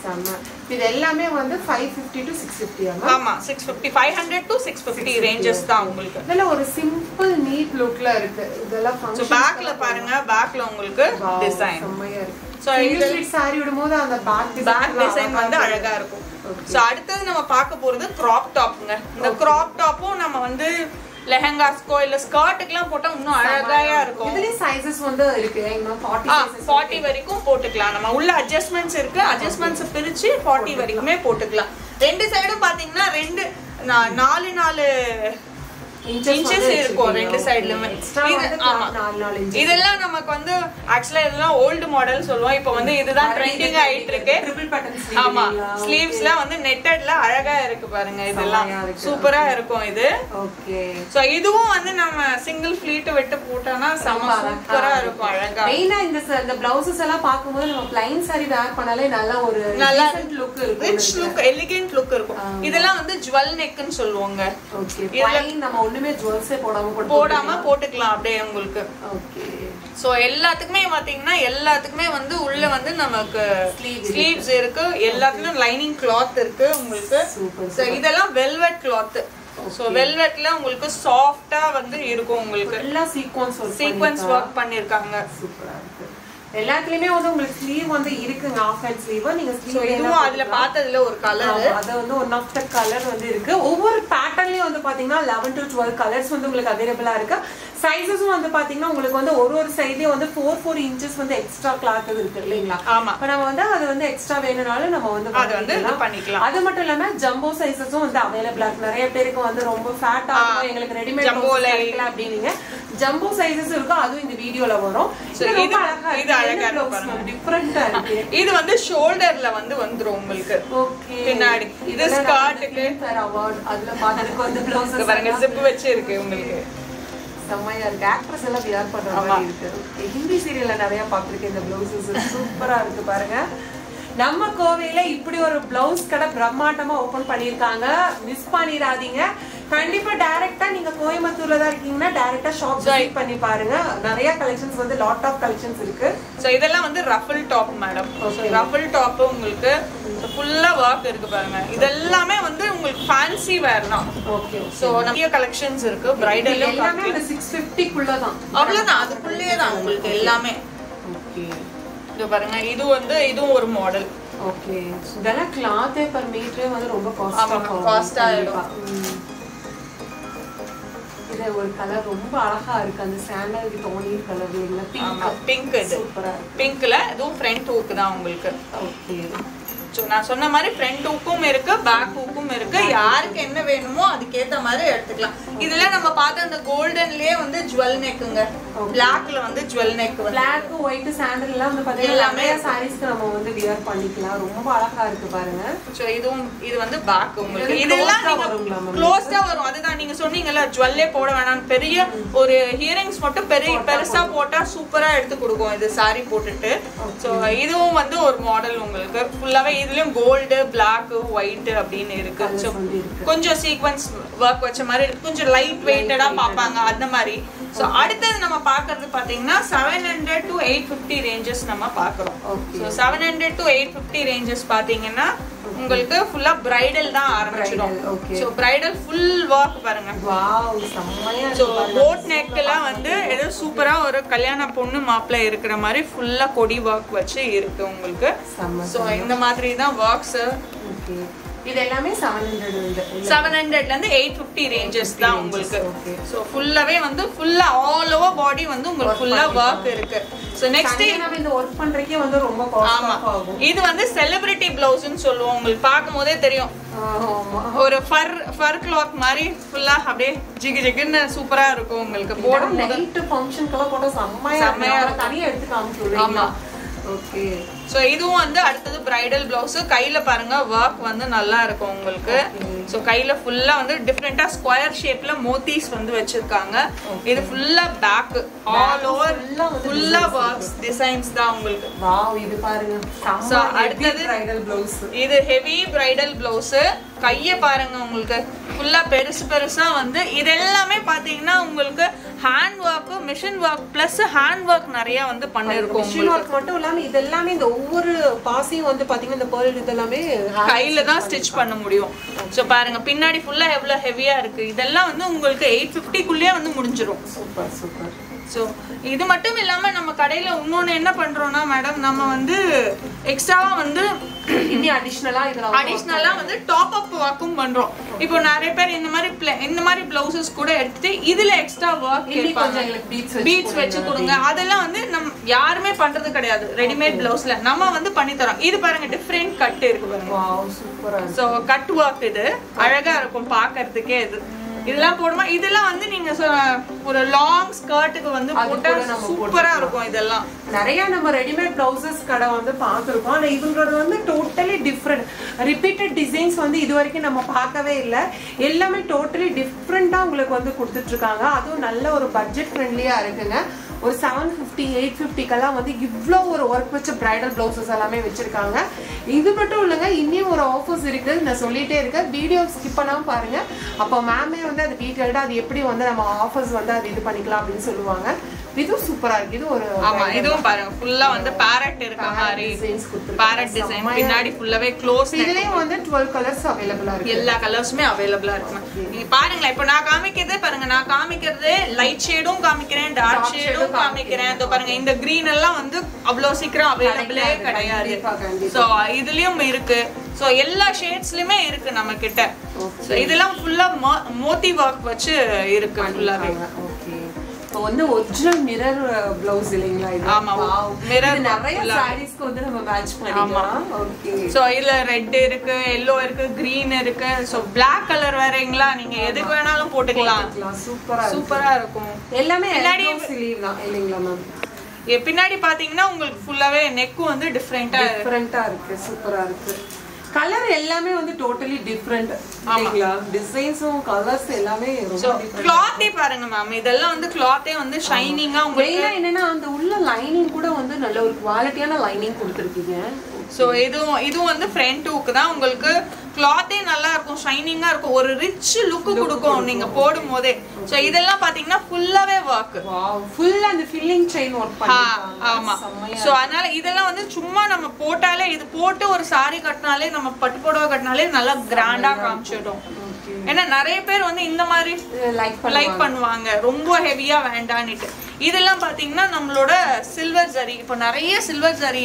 Speaker 2: செம்ம இது எல்லாமே வந்து ஃபைவ் ஃபிஃப்டி டு சிக்ஸ் ஃபிஃப்டியா
Speaker 1: ஆமா six fifty five hundred to six fifty ranges தான் உங்களுக்கு
Speaker 2: இதெல்லாம் ஒரு சிம்பிள் நீட் லுக்ல இருக்கு இதெல்லாம்
Speaker 1: ஸோ
Speaker 2: ஃபங்க்ஷன்
Speaker 1: பேக்ல பாருங்க பேக்ல உங்களுக்கு டிசைன்
Speaker 2: செம்மையா இருக்கு
Speaker 1: So,
Speaker 2: ஸோ
Speaker 1: இது-
Speaker 2: இது சாரி விடும்போது அந்த பேக்
Speaker 1: பேக் டிசைன் வந்து அழகா இருக்கும் ஸோ அடுத்தது நம்ம பார்க்க போறது கிராப் டாப்ங்க இந்த கிராப் டாப்பும் நம்ம வந்து லெஹங்காஸ்க்கோ இல்ல ஸ்கர்ட்டுக்குலாம் போட்டா இன்னும் அழகாயா இருக்கும்
Speaker 2: இதுலயே சைஸஸ் வந்து இருக்கு இன்னும் ஃபார்ட்டி சைஸஸ்
Speaker 1: ஃபார்ட்டி வரைக்கும் போட்டுக்கலாம் நம்ம உள்ள அட்ஜஸ்ட்மெண்ட்ஸ் இருக்கு அட்ஜஸ்ட்மெண்ட்ஸ் பிரிச்சு ஃபார்ட்டி வரைக்குமே போட்டுக்கலாம் ரெண்டு சைடும் பாத்தீங்கன்னா ரெண்டு நா- நாலு நாலு இன்ச்சஸ் இருக்கும் ரெண்டு சைடுலுமே
Speaker 2: எக்ஸ்ட்ரா
Speaker 1: இது
Speaker 2: வந்து
Speaker 1: ஆமா
Speaker 2: நாலு நாலு இன்ச்
Speaker 1: இதெல்லாம் நமக்கு வந்து ஆக்சுவலா இதெல்லாம் ஓல்டு மாடல் சொல்லுவோம் இப்போ வந்து இதுதான் ட்ரெண்டிங் ஆயிட்டு இருக்கு
Speaker 2: ட்ரிபிள் பட்டன்
Speaker 1: ஆமா ஸ்லீவ்ஸ்ல வந்து நெட்டட்ல அழகா இருக்கு பாருங்க இதெல்லாம்
Speaker 2: செமையா இருக்கு.
Speaker 1: சூப்பரா இருக்கும் இது
Speaker 2: ஓகே
Speaker 1: சோ இதுவும் வந்து நம்ம சிங்கிள் ஃபிளீட் விட்டு போட்டோம்னா செம சூப்பரா இருக்கும் அழகா
Speaker 2: மெயினா இந்த ச- இந்த பிளவுசஸ் எல்லாம் பாக்கும்போது நம்ம பிளைன் saree வேர் பண்ணாலே நல்ல ஒரு
Speaker 1: நல்லா
Speaker 2: லுக் இருக்கும்
Speaker 1: ரிச் லுக் எலிகென்ட் லுக் இருக்கும் இதெல்லாம் வந்து ஜுவல் நெக்னு சொல்லுவாங்க
Speaker 2: ஓகே பிளைன் நம்ம ஒண்ணுமே ஜுவல்ஸே போடாம போட்டு
Speaker 1: போடாம போட்டுக்கலாம் அப்படியே உங்களுக்கு
Speaker 2: ஓகே
Speaker 1: சோ எல்லாத்துக்குமே பாத்தீங்கன்னா எல்லாத்துக்குமே வந்து உள்ள வந்து நமக்கு
Speaker 2: Sleeve
Speaker 1: ஸ்லீவ்ஸ் இருக்கு எல்லாத்துலயும் லைனிங் கிளாத் இருக்கு உங்களுக்கு
Speaker 2: சூப்பர்
Speaker 1: So, இதெல்லாம் வெல்வெட் கிளாத் சோ வெல்வெட்ல உங்களுக்கு சாஃப்டா வந்து இருக்கும் உங்களுக்கு
Speaker 2: எல்லாம் சீக்வன்ஸ் ஒரு
Speaker 1: சீக்வென்ஸ் ஒர்க் பண்ணிருக்காங்க
Speaker 2: சூப்பரா இருக்கு எல்லாத்துலயுமே வந்து உங்களுக்கு ஸ்லீவ் வந்து இருக்குங்க ஆஃப் ஹேண்ட் ஸ்லீவ் நீங்க
Speaker 1: சோ
Speaker 2: ஸ்லீவ்
Speaker 1: இதுவும் அதுல பார்த்ததுல ஒரு கலர்
Speaker 2: அது வந்து ஒன் ஆஃப் த கலர் வந்து இருக்கு ஒவ்வொரு பேட்டர்ன்லயும் வந்து பாத்தீங்கன்னா லெவன் டு டுவெல் கலர்ஸ் வந்து உங்களுக்கு அவைலபிளா இருக்கு சைஸஸும் வந்து பாத்தீங்கன்னா உங்களுக்கு வந்து ஒரு ஒரு சைட்லயும் வந்து ஃபோர் ஃபோர் இன்ச்சஸ் வந்து எக்ஸ்ட்ரா கிளாத் இருக்கு இல்லைங்களா
Speaker 1: ஆமா
Speaker 2: இப்ப நம்ம வந்து அது வந்து எக்ஸ்ட்ரா வேணும்னாலும் நம்ம வந்து
Speaker 1: அது வந்து இது பண்ணிக்கலாம்
Speaker 2: அது மட்டும் இல்லாம ஜம்போ சைஸஸும் வந்து அவைலபிளா இருக்கு நிறைய பேருக்கு வந்து ரொம்ப ஃபேட் ஆகும் எங்களுக்கு ரெடிமேட்
Speaker 1: Jumbo ல-
Speaker 2: கிடைக்கல அப்படின்னீங்க ஜம்போ சைஸஸ் இருக்கும் அதுவும் இந்த வீடியோல வரும்
Speaker 1: So,
Speaker 2: இது ரொம்ப
Speaker 1: இது-
Speaker 2: அழகா
Speaker 1: இது அழகா இருக்கு பாருங்க.
Speaker 2: இருக்கு டிஃபரெண்டா இருக்கு
Speaker 1: இது வந்து ஷோல்டர்ல வந்து வந்துரும் உங்களுக்கு
Speaker 2: ஓகே
Speaker 1: பின்னாடி. இது ஸ்கர்ட்டுக்கு.
Speaker 2: அவார்ட் அதுல பார்த்ததுக்கு வந்து
Speaker 1: இங்க
Speaker 2: ப்ளவுசஸ்
Speaker 1: பாருங்க ஜிப் வச்சு இருக்கு உங்களுக்கு
Speaker 2: செம்மையா இருக்கு ஆக்ட்ரஸ் எல்லாம் வியர் பண்ற மாதிரி இருக்கு Okay, ஹிந்தி சீரியல்ல நிறைய பார்த்திருக்கேன் இந்த பிளவுசஸ் சூப்பரா இருக்கு பாருங்க நம்ம கோவையில இப்படி ஒரு பிளவுஸ் கடை பிரம்மாண்டமா ஓபன் பண்ணிருக்காங்க மிஸ் பண்ணிடாதீங்க கண்டிப்பா டைரக்டா நீங்க கோயம்புத்தூர்ல தான் இருக்கீங்கன்னா டைரக்டா ஷாப் விசிட் பண்ணி பாருங்க நிறைய கலெக்ஷன்ஸ் வந்து லாட் ஆஃப் கலெக்ஷன்ஸ் இருக்கு
Speaker 1: சோ இதெல்லாம் வந்து ruffle top madam ruffle top உங்களுக்கு ஃபுல்லா ஒர்க் இருக்கு பாருங்க இதெல்லாமே வந்து உங்களுக்கு ஃபேன்சி வேர் தான்
Speaker 2: ஓகே
Speaker 1: சோ நிறைய கலெக்ஷன்ஸ் இருக்கு பிரைடலும்
Speaker 2: எல்லாமே அந்த சிக்ஸ் ஃபிஃப்டிக்குள்ள தான்
Speaker 1: அவ்வளவுதான் அதுக்குள்ளேயே தான் உங்களுக்கு எல்லாமே
Speaker 2: ஓகே
Speaker 1: இது பாருங்க இது வந்து இதுவும் ஒரு மாடல்
Speaker 2: ஓகே இதெல்லாம் கிளாத்தே பர் மீட்டரே வந்து ரொம்ப காஸ்ட்
Speaker 1: ஆமா, cost ஆயிடும்.
Speaker 2: இது ஒரு கலர் ரொம்ப அழகா இருக்கு அந்த சாண்டல் டோனி கலர் இல்ல
Speaker 1: ஆமா
Speaker 2: பிங்க்
Speaker 1: பிங்க் இது
Speaker 2: சூப்பரா இருக்கு
Speaker 1: பிங்க்ல இதுவும் ஃப்ரண்ட் ஹூக் தான் உங்களுக்கு
Speaker 2: ஓகே
Speaker 1: ஸோ நான் சொன்ன மாதிரி ஃப்ரண்ட் ஹூக்கும் இருக்கு பேக் ஹூக்கும் இருக்கு யாருக்கு என்ன வேணுமோ அதுக்கேத்த மாதிரி எடுத்துக்கலாம் இதுல நம்ம பார்த்த அந்த கோல்டன்லயே வந்து ஜுவல் நெக்குங்க பிளாக்ல வந்து ஜுவல் நெக் வந்து
Speaker 2: பிளாக் ஒயிட் சாண்டல் எல்லாம் வந்து பாத்தீங்கன்னா
Speaker 1: எல்லாமே
Speaker 2: எல்லாமே சாரீஸ்க்கு நம்ம வந்து வியர் பண்ணிக்கலாம் ரொம்ப அழகா இருக்கு பாருங்க
Speaker 1: ஸோ இதுவும் இது வந்து பேக் உங்களுக்கு
Speaker 2: இது
Speaker 1: இதெல்லாம்
Speaker 2: closed-ஆ
Speaker 1: நீங்க
Speaker 2: வருங்களா ma'am?
Speaker 1: க்ளோஸ்டா வரும் அதுதான் நீங்க சொன்னீங்கல்ல ஜுவல்லே போட வேணாம் பெரிய ஒரு ஹியரிங்ஸ் மட்டும் பெரிய பெருசா போட்டா சூப்பரா எடுத்து கொடுக்கும் இது சாரி போட்டுட்டு ஸோ இதுவும் வந்து ஒரு மாடல் உங்களுக்கு ஃபுல்லாவே இதுலயும் கோல்டு பிளாக் ஒயிட் அப்படின்னு இருக்கு ஸோ
Speaker 2: வந்து இருக்கு
Speaker 1: கொஞ்சம் சீக்வன்ஸ் ஒர்க் வச்ச மாதிரி இருக்கு கொஞ்சம் லைட் வெயிட்டடா பார்ப்பாங்க அந்த மாதிரி ஸோ அடுத்தது நம்ம பார்க்கறது பாத்தீங்கன்னா seven hundred to eight fifty ranges நம்ம பார்க்குறோம்
Speaker 2: okay
Speaker 1: so seven hundred to eight fifty ranges பார்த்தீங்கன்னா உங்களுக்கு ஃபுல்லா பிரைடல் தான் ஆரம்பிச்சிடும்
Speaker 2: Bridal, okay.
Speaker 1: So bridal full work பாருங்க
Speaker 2: வாவ் செம்மையா
Speaker 1: ஸோ
Speaker 2: இருக்கு பாருங்க.
Speaker 1: போட் நெக்கெல்லாம் வந்து ஏதோ சூப்பரா ஒரு கல்யாண பொண்ணு மாப்பிள்ளை இருக்கிற மாதிரி ஃபுல்லா கொடி ஒர்க் வச்சு இருக்கு உங்களுக்கு
Speaker 2: செம்ம
Speaker 1: ஸோ இந்த மாதிரி தான் ஒர்க்ஸ்
Speaker 2: ஓகே இது எல்லாமே செவன் ஹண்ட்ரட் வந்து
Speaker 1: செவன் ஹண்ட்ரட்ல இருந்து எயிட் ஃபிஃப்டி ரேஞ்சஸ் தான் உங்களுக்கு
Speaker 2: ஓகே
Speaker 1: ஸோ ஃபுல்லாவே வந்து ஃபுல்லா ஆல் ஓவர் பாடி வந்து உங்களுக்கு ஃபுல்லா ஒர்க் இருக்கு ஸோ நெக்ஸ்ட்
Speaker 2: நம்ம இந்த ஒர்க் பண்றதுக்கே வந்து ரொம்ப
Speaker 1: ஆமா
Speaker 2: காஸ்ட் ஆகும்
Speaker 1: இது வந்து செலிபிரிட்டி பிளவுஸ்னு சொல்லுவோம் உங்களுக்கு பார்க்கும் போதே தெரியும்
Speaker 2: ஆமா
Speaker 1: ஒரு ஃபர் ஃபர் கிளாத் மாதிரி ஃபுல்லா அப்படியே ஜிகு ஜிகுன்னு சூப்பரா இருக்கும் உங்களுக்கு போடும் போது
Speaker 2: நைட் ஃபங்க்ஷனுக்கெல்லாம் போட்டா செம்மையா
Speaker 1: செம்மையா
Speaker 2: இருக்கும் தனியா எடுத்து காமிச்சு
Speaker 1: ஆமா.
Speaker 2: ஓகே
Speaker 1: ஸோ இதுவும் வந்து அடுத்தது பிரைடல் பிளவுஸ் கையில பாருங்க ஒர்க் வந்து நல்லா இருக்கும் உங்களுக்கு ஸோ கையில ஃபுல்லா வந்து டிஃப்ரெண்டா ஸ்கொயர் ஷேப்ல மோத்திஸ் வந்து வச்சிருக்காங்க இது ஃபுல்லா பேக் ஆல் ஓவர்
Speaker 2: full-ஆ வந்து
Speaker 1: ஃபுல்லா ஒர்க்ஸ் டிசைன்ஸ் தான் உங்களுக்கு
Speaker 2: வாவ் இது பாருங்க
Speaker 1: So,
Speaker 2: செம்ம
Speaker 1: அடுத்தது-
Speaker 2: பிரைடல் ப்ளவுஸ்
Speaker 1: இது ஹெவி பிரைடல் பிளவுஸ் கைய பாருங்க உங்களுக்கு ஃபுல்லா பெருசு பெருசா வந்து இது எல்லாமே பாத்தீங்கன்னா உங்களுக்கு hand work machine work plus hand work நிறைய வந்து பண்ணிருக்கோம்
Speaker 2: மிஷின் ஒர்க் மட்டும் இல்லாம இது எல்லாமே இந்த ஒவ்வொரு பாசியும் வந்து பாத்தீங்கன்னா இந்த பேர்ல் இதெல்லாமே
Speaker 1: கையில தான் ஸ்டிச் பண்ண முடியும் ஸோ பாருங்க பின்னாடி ஃபுல்லா எவ்வளவு ஹெவியா இருக்கு இதெல்லாம் வந்து உங்களுக்கு எயிட் ஃபிஃப்டிக்குள்ளேயே வந்து முடிஞ்சிரும்
Speaker 2: சூப்பர் சூப்பர்
Speaker 1: ஸோ இது மட்டும் இல்லாம நம்ம கடையில இன்னொன்னு என்ன பண்றோம்னா மேடம் நம்ம வந்து எக்ஸ்ட்ராவா வந்து
Speaker 2: இன்னும் அடிஷ்னலா இதுல
Speaker 1: அடிஷ்னலா வந்து டாப் அப் ஒர்க்கும் பண்றோம் இப்போ நிறைய பேர் இந்த மாதிரி pla- இந்த மாதிரி பிளவுசஸ் கூட எடுத்துட்டு இதுல எக்ஸ்ட்ரா ஒர்க்
Speaker 2: இன்னும்
Speaker 1: கேட்பாங்க
Speaker 2: கொஞ்சம் எங்களுக்கு பீட்ஸ்
Speaker 1: பீட்ஸ் வச்சு கொடுங்க அதெல்லாம் வந்து நம் யாருமே பண்றது கிடையாது ரெடிமேட் பிளவுஸ்ல நம்ம வந்து பண்ணி தரோம் இது பாருங்க டிஃப்ரெண்ட் கட் இருக்கு பாருங்க
Speaker 2: வாவ் சூப்பரா
Speaker 1: சோ கட் ஒர்க் இது அழகா இருக்கும் பார்க்கிறதுக்கே இது இதெல்லாம் போடுமா இதெல்லாம் வந்து நீங்க சொ- ஒரு லாங் ஸ்கர்ட்டுக்கு வந்து
Speaker 2: அது
Speaker 1: போட்டா
Speaker 2: கூட நம்ம
Speaker 1: சூப்பரா இருக்கும் இதெல்லாம்
Speaker 2: நிறைய நம்ம ரெடிமேட் பிளவுசஸ் கடை வந்து பார்த்துருக்கோம் ஆனா இவங்களோட வந்து டோட்டலி டிஃப்ரெண்ட் ரிப்பீட்டட் டிசைன்ஸ் வந்து இது வரைக்கும் நம்ம பார்க்கவே இல்லை எல்லாமே டோட்டலி டிஃப்ரெண்டா உங்களுக்கு வந்து கொடுத்துட்டு இருக்காங்க அதுவும் நல்ல ஒரு பட்ஜெட் ஃப்ரெண்ட்லியா இருக்குங்க ஒரு செவன் ஃபிஃப்டி எயிட் ஃபிஃப்டிக்கெல்லாம் வந்து இவ்வளோ ஒரு ஒர்க் வச்ச பிரைடல் பிளவுசஸ் எல்லாமே வச்சிருக்காங்க இது மட்டும் இல்லைங்க இன்னும் ஒரு ஆஃபர்ஸ் இருக்கு நான் சொல்லிட்டே இருக்கேன் வீடியோ ஸ்கிப் பண்ணாம பாருங்க அப்போ மேமே வந்து அது டீட்டெயில்டா அது எப்படி வந்து நம்ம ஆஃபர்ஸ் வந்து அது இது பண்ணிக்கலாம் அப்படின்னு சொல்லுவாங்க இதுவும் சூப்பரா இருக்கு இது ஒரு
Speaker 1: ஆமா இதுவும் பாருங்க ஃபுல்லா வந்து பேரட் இருக்க மாதிரி
Speaker 2: designs கொடுத்திருக்காங்க.
Speaker 1: பேரட் டிசைன் பின்னாடி ஃபுல்லாவே க்ளோஸ்
Speaker 2: இதுலயும் வந்து 12 கலர்ஸ் அவைலபிளா இருக்கு
Speaker 1: எல்லா கலர்ஸுமே அவைலபிளா இருக்கு நீங்க பாருங்களேன் இப்போ நான் காமிக்கிறதே பாருங்க நான் காமிக்கிறது லைட் ஷேடும் காமிக்கிறேன் டார்க் ஷேடும் காமிக்கிறேன் இதோ பாருங்க இந்த கிரீன் எல்லாம் வந்து அவ்வளவு சீக்கிரம் அவைலபிளே கிடையாது
Speaker 2: கண்டிப்பா, கண்டிப்பா.
Speaker 1: சோ இதுலயும் இருக்கு சோ எல்லா ஷேட்ஸ்லயுமே இருக்கு நம்ம கிட்ட சோ இதெல்லாம் ஃபுல்லா மோத்தி ஒர்க் வச்சு இருக்கு ஃபுல்லாவே
Speaker 2: ஓகே இப்போ வந்து ஒரிஜினல் மிரர் பிளவுஸ் இல்லைங்களா இது
Speaker 1: ஆமா,
Speaker 2: Wow.
Speaker 1: mirror
Speaker 2: இது நிறைய
Speaker 1: full-ஆ.
Speaker 2: சாரீஸ்க்கு வந்து நம்ம மேட்ச் பண்ணிக்கலாம் ஓகே
Speaker 1: சோ இதுல ரெட் இருக்கு எல்லோ இருக்கு கிரீன் இருக்கு சோ Black கலர் வேறங்களா நீங்க எதுக்கு வேணாலும் போட்டுக்கலாம்
Speaker 2: சூப்பரா இருக்கு
Speaker 1: சூப்பரா இருக்கும்
Speaker 2: எல்லாமே
Speaker 1: பின்னாடி-
Speaker 2: எல்போ ஸ்லீவ் தான் இல்லைங்களா மேம்
Speaker 1: எ- பின்னாடி பாத்தீங்கன்னா உங்களுக்கு ஃபுல்லாவே நெக்கும் வந்து டிஃப்ரெண்டா
Speaker 2: டிஃபரெண்டா இருக்கு சூப்பரா இருக்கு கலர் எல்லாமே வந்து டோட்டலி டிஃப்ரெண்ட் இல்லைங்களா டிசைன்ஸும் கலர்ஸ் எல்லாமே
Speaker 1: சோ
Speaker 2: ரொம்ப different.
Speaker 1: கிளாத்தே பாருங்க மேம் இதெல்லாம் வந்து கிளாத்தே வந்து ஷைனிங்கா உங்களுக்கு
Speaker 2: மெயினா என்னன்னா அந்த உள்ள லைனிங் கூட வந்து நல்ல ஒரு குவாலிட்டியான லைனிங் கொடுத்துருக்கீங்க
Speaker 1: சோ இதுவும் இதுவும் வந்து ஃப்ரண்ட் ஹூக் தான் உங்களுக்கு கிளாத்தே நல்லா இருக்கும் ஷைனிங்கா இருக்கும் ஒரு ரிச் லுக் கொடுக்கும் நீங்க போடும் போதே சோ இதெல்லாம் பாத்தீங்கன்னா ஃபுல்லாவே ஒர்க்
Speaker 2: வாவ் ஃபுல் அந்த ஃபில்லிங் செயின் ஒர்க் பண்ணிருக்காங்க
Speaker 1: ஆமா
Speaker 2: செம்மையா
Speaker 1: சோ அதனால இதெல்லாம் வந்து சும்மா நம்ம போட்டாலே இது போட்டு ஒரு saree கட்டினாலே நம்ம பட்டு புடவை கட்டினாலே நல்லா கிராண்டா காமிச்சிடும்
Speaker 2: ஓகே
Speaker 1: ஏன்னா நிறைய பேர் வந்து இந்த மாதிரி
Speaker 2: லைக்
Speaker 1: லைக் பண்ணுவாங்க ரொம்ப ஹெவியா வேண்டான்னுட்டு இதெல்லாம் பாத்தீங்கன்னா நம்மளோட சில்வர் ஜரி இப்போ நிறைய சில்வர் ஜரி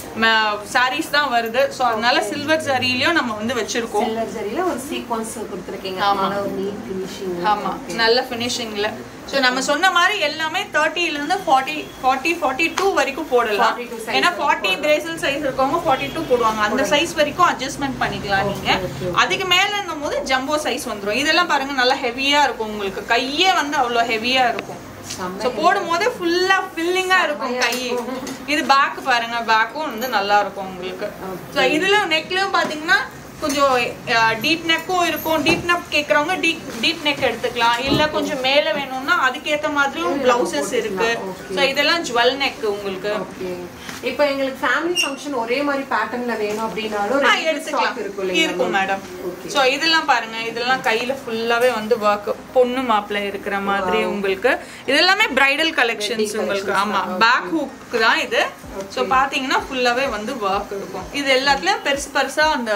Speaker 1: சாரீஸ் தான் வருது ஸோ அதனால சில்வர் ஜரியிலயும் நம்ம வந்து வச்சிருக்கோம்
Speaker 2: சில்லர் ஜரியில ஒரு சீக்வன்ஸ் கொடுத்துருக்கீங்க
Speaker 1: ஆமா.
Speaker 2: நல்ல ஒரு நீட் ஃபினிஷிங்
Speaker 1: ஆமா நல்ல ஃபினிஷிங்ல ஸோ நம்ம சொன்ன மாதிரி எல்லாமே தேர்ட்டில இருந்து ஃபார்ட்டி ஃபார்ட்டி ஃபார்ட்டி டூ வரைக்கும் போடலாம்
Speaker 2: 42 size
Speaker 1: ஏன்னா ஃபார்ட்டி பிரேசல் சைஸ் இருக்கவங்க ஃபார்ட்டி டூ போடுவாங்க அந்த சைஸ் வரைக்கும் அட்ஜஸ்ட்மெண்ட் பண்ணிக்கலாம் நீங்க அதுக்கு மேல போது ஜம்போ சைஸ் வந்துரும் இதெல்லாம் பாருங்க நல்லா ஹெவியா இருக்கும் உங்களுக்கு கையே வந்து அவ்வளோ ஹெவியா இருக்கும் ஸோ போடும் போது ஃபுல்லா ஃபில்லிங்கா இருக்கும் கை இது பேக் பாருங்க பேக்கும் வந்து நல்லா இருக்கும் உங்களுக்கு ஸோ இதுல நெக்லயும் பாத்தீங்கன்னா கொஞ்சம் டீப் நெக்கும் இருக்கும் டீப் நெக் கேக்குறவங்க டீப் டீப் நெக் எடுத்துக்கலாம் இல்ல கொஞ்சம் மேல வேணும்னா அதுக்கேத்த மாதிரியும் பிளவுசஸ் இருக்கு ஸோ இதெல்லாம் ஜுவல் நெக் உங்களுக்கு
Speaker 2: ஓகே இப்போ எங்களுக்கு ஃபேமிலி ஃபங்க்ஷன் ஒரே மாதிரி பேட்டர்ன்ல வேணும் அப்படின்னாலும்
Speaker 1: ஆ,
Speaker 2: ரெண்டு
Speaker 1: எடுத்துக்கலாம்
Speaker 2: stock இருக்கும் இல்லைங்களா
Speaker 1: இருக்கும் மேடம் சோ இதெல்லாம் பாருங்க இதெல்லாம் கையில ஃபுல்லாவே வந்து ஒர்க் பொண்ணு மாப்பிள்ளை இருக்கிற மாதிரி உங்களுக்கு இதெல்லாமே பிரைடல் கலெக்ஷன்ஸ் உங்களுக்கு ஆமா பேக் ஹூக் தான் இது சோ பாத்தீங்கன்னா ஃபுல்லாவே வந்து ஒர்க் இருக்கும் இது எல்லாத்துலயும் பெருசு பெருசா அந்த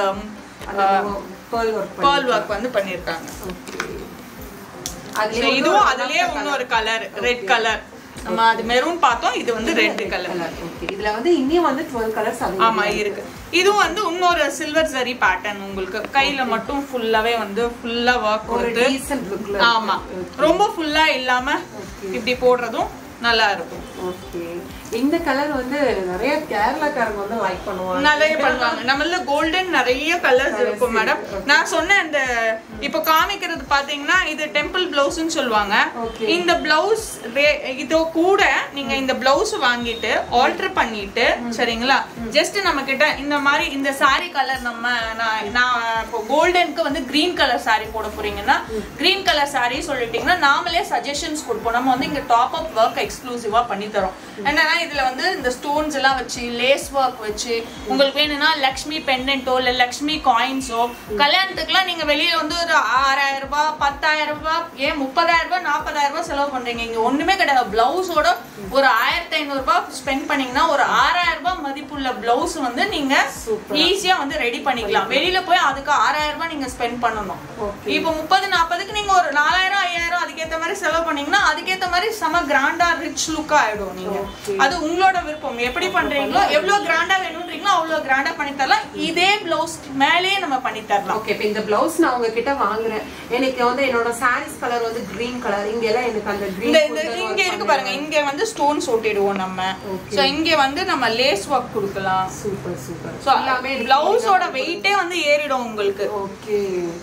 Speaker 2: பேர்ல் ஒர்க்
Speaker 1: பேர்ல் ஒர்க் வந்து பண்ணிருக்காங்க
Speaker 2: அதுல
Speaker 1: So, இதுவும் அதுலயே இன்னொரு கலர் ரெட் கலர் நம்ம அது மெரூன் பார்த்தோம் இது வந்து ரெட் கலர்
Speaker 2: ஓகே இதுல வந்து இன்னும் வந்து 12 கலர்ஸ்
Speaker 1: ஆமா இருக்கு இதுவும் வந்து இன்னொரு சில்வர் சரி பேட்டர்ன் உங்களுக்கு கையில மட்டும் ஃபுல்லாவே வந்து ஃபுல்லா ஒர்க்
Speaker 2: ஒரு
Speaker 1: கொடுத்து
Speaker 2: டீசன்ட் லுக்ல
Speaker 1: ஆமா ரொம்ப ஃபுல்லா இல்லாம இப்படி போடுறதும் நல்லா இருக்கும்
Speaker 2: ஓகே இந்த கலர் வந்து நிறைய கேரளாக்காரங்க வந்து லைக் பண்ணுவாங்க
Speaker 1: நிறைய பண்ணுவாங்க நம்மள கோல்டன் நிறைய கலர்ஸ் இருக்கும் மேடம் நான் சொன்ன அந்த இப்போ காமிக்கிறது பாத்தீங்கன்னா இது டெம்பிள் பிளவுஸ்னு சொல்லுவாங்க
Speaker 2: Okay.
Speaker 1: இந்த பிளவுஸ் இதோ கூட நீங்க இந்த பிளவுஸ் வாங்கிட்டு ஆல்டர் பண்ணிட்டு சரிங்களா ஜஸ்ட் நம்ம கிட்ட இந்த மாதிரி இந்த saree கலர் நம்ம நான் நான் இப்போ கோல்டனுக்கு வந்து கிரீன் கலர் saree போட போறீங்கன்னா கிரீன் கலர் saree சொல்லிட்டீங்கன்னா நாமளே சஜஷன்ஸ் கொடுப்போம் நம்ம வந்து இங்க டாப் அப் ஒர்க் எக்ஸ்க்ளூசிவா பண்ணி தரோம் என்னன்னா இதுல வந்து இந்த ஸ்டோன் ஸ்டோன்ஸ் எல்லாம் வச்சு லேஸ் ஒர்க் வச்சு உங்களுக்கு வேணும்னா லக்ஷ்மி பெண்டன்ட்டோ இல்ல லக்ஷ்மி காயின்ஸோ கல்யாணத்துக்குலாம் நீங்க வெளியில வந்து ஒரு ஆறாயிரம் ரூபாய் பத்தாயிரம் ரூபாய் ஏன் முப்பதாயிரம் ரூபாய் நாற்பதாயிரம் ரூபாய் செலவு பண்றீங்க இங்க ஒண்ணுமே கிடையாது பிளவுஸோட ஒரு ஆயிரத்தி ஐநூறு ரூபாய் ஸ்பெண்ட் பண்ணீங்கன்னா ஒரு ஆறாயிரம் ரூபாய் மதிப்புள்ள பிளவுஸ் வந்து நீங்க ஈஸியா வந்து ரெடி பண்ணிக்கலாம் வெளியில போய் அதுக்கு ஆறாயிரம் ரூபாய் நீங்க ஸ்பெண்ட் பண்ணணும்
Speaker 2: Okay.
Speaker 1: இப்போ முப்பது நாற்பதுக்கு நீங்க ஒரு நாலாயிரம் ஐயாயிரம் அதுக்கேத்த மாதிரி செலவு பண்ணீங்கன்னா அதுக்கேத்த மாதிரி செம கிராண்டா ரிச் லுக்கா ஆயிடும் நீங்க
Speaker 2: Okay.
Speaker 1: அது உங்களோட விருப்பம் எப்படி பண்றீங்களோ எவ்வளவு கிராண்டா வேணும்ன்றீங்களோ அவ்வளவு கிராண்டா பண்ணி தரலாம் இதே பிளவுஸ் மேலேயே நம்ம பண்ணி தரலாம்
Speaker 2: ஓகே இப்போ இந்த பிளவுஸ் நான் உங்ககிட்ட வாங்குறேன் எனக்கு வந்து என்னோட சாரீஸ் கலர் வந்து கிரீன் கலர் இங்க எல்லாம் எனக்கு அந்த
Speaker 1: இந்த
Speaker 2: கிரீன்
Speaker 1: இந்த இங்க இருக்கு பாருங்க இங்க வந்து ஸ்டோன்ஸ் ஒட்டிடுவோம் நம்ம
Speaker 2: Okay.
Speaker 1: சோ இங்க வந்து நம்ம லேஸ் ஒர்க் கொடுக்கலாம்
Speaker 2: சூப்பர் சூப்பர்
Speaker 1: சோ பிளவுஸோட வெயிட்டே வந்து ஏறிடும் உங்களுக்கு
Speaker 2: ஓகே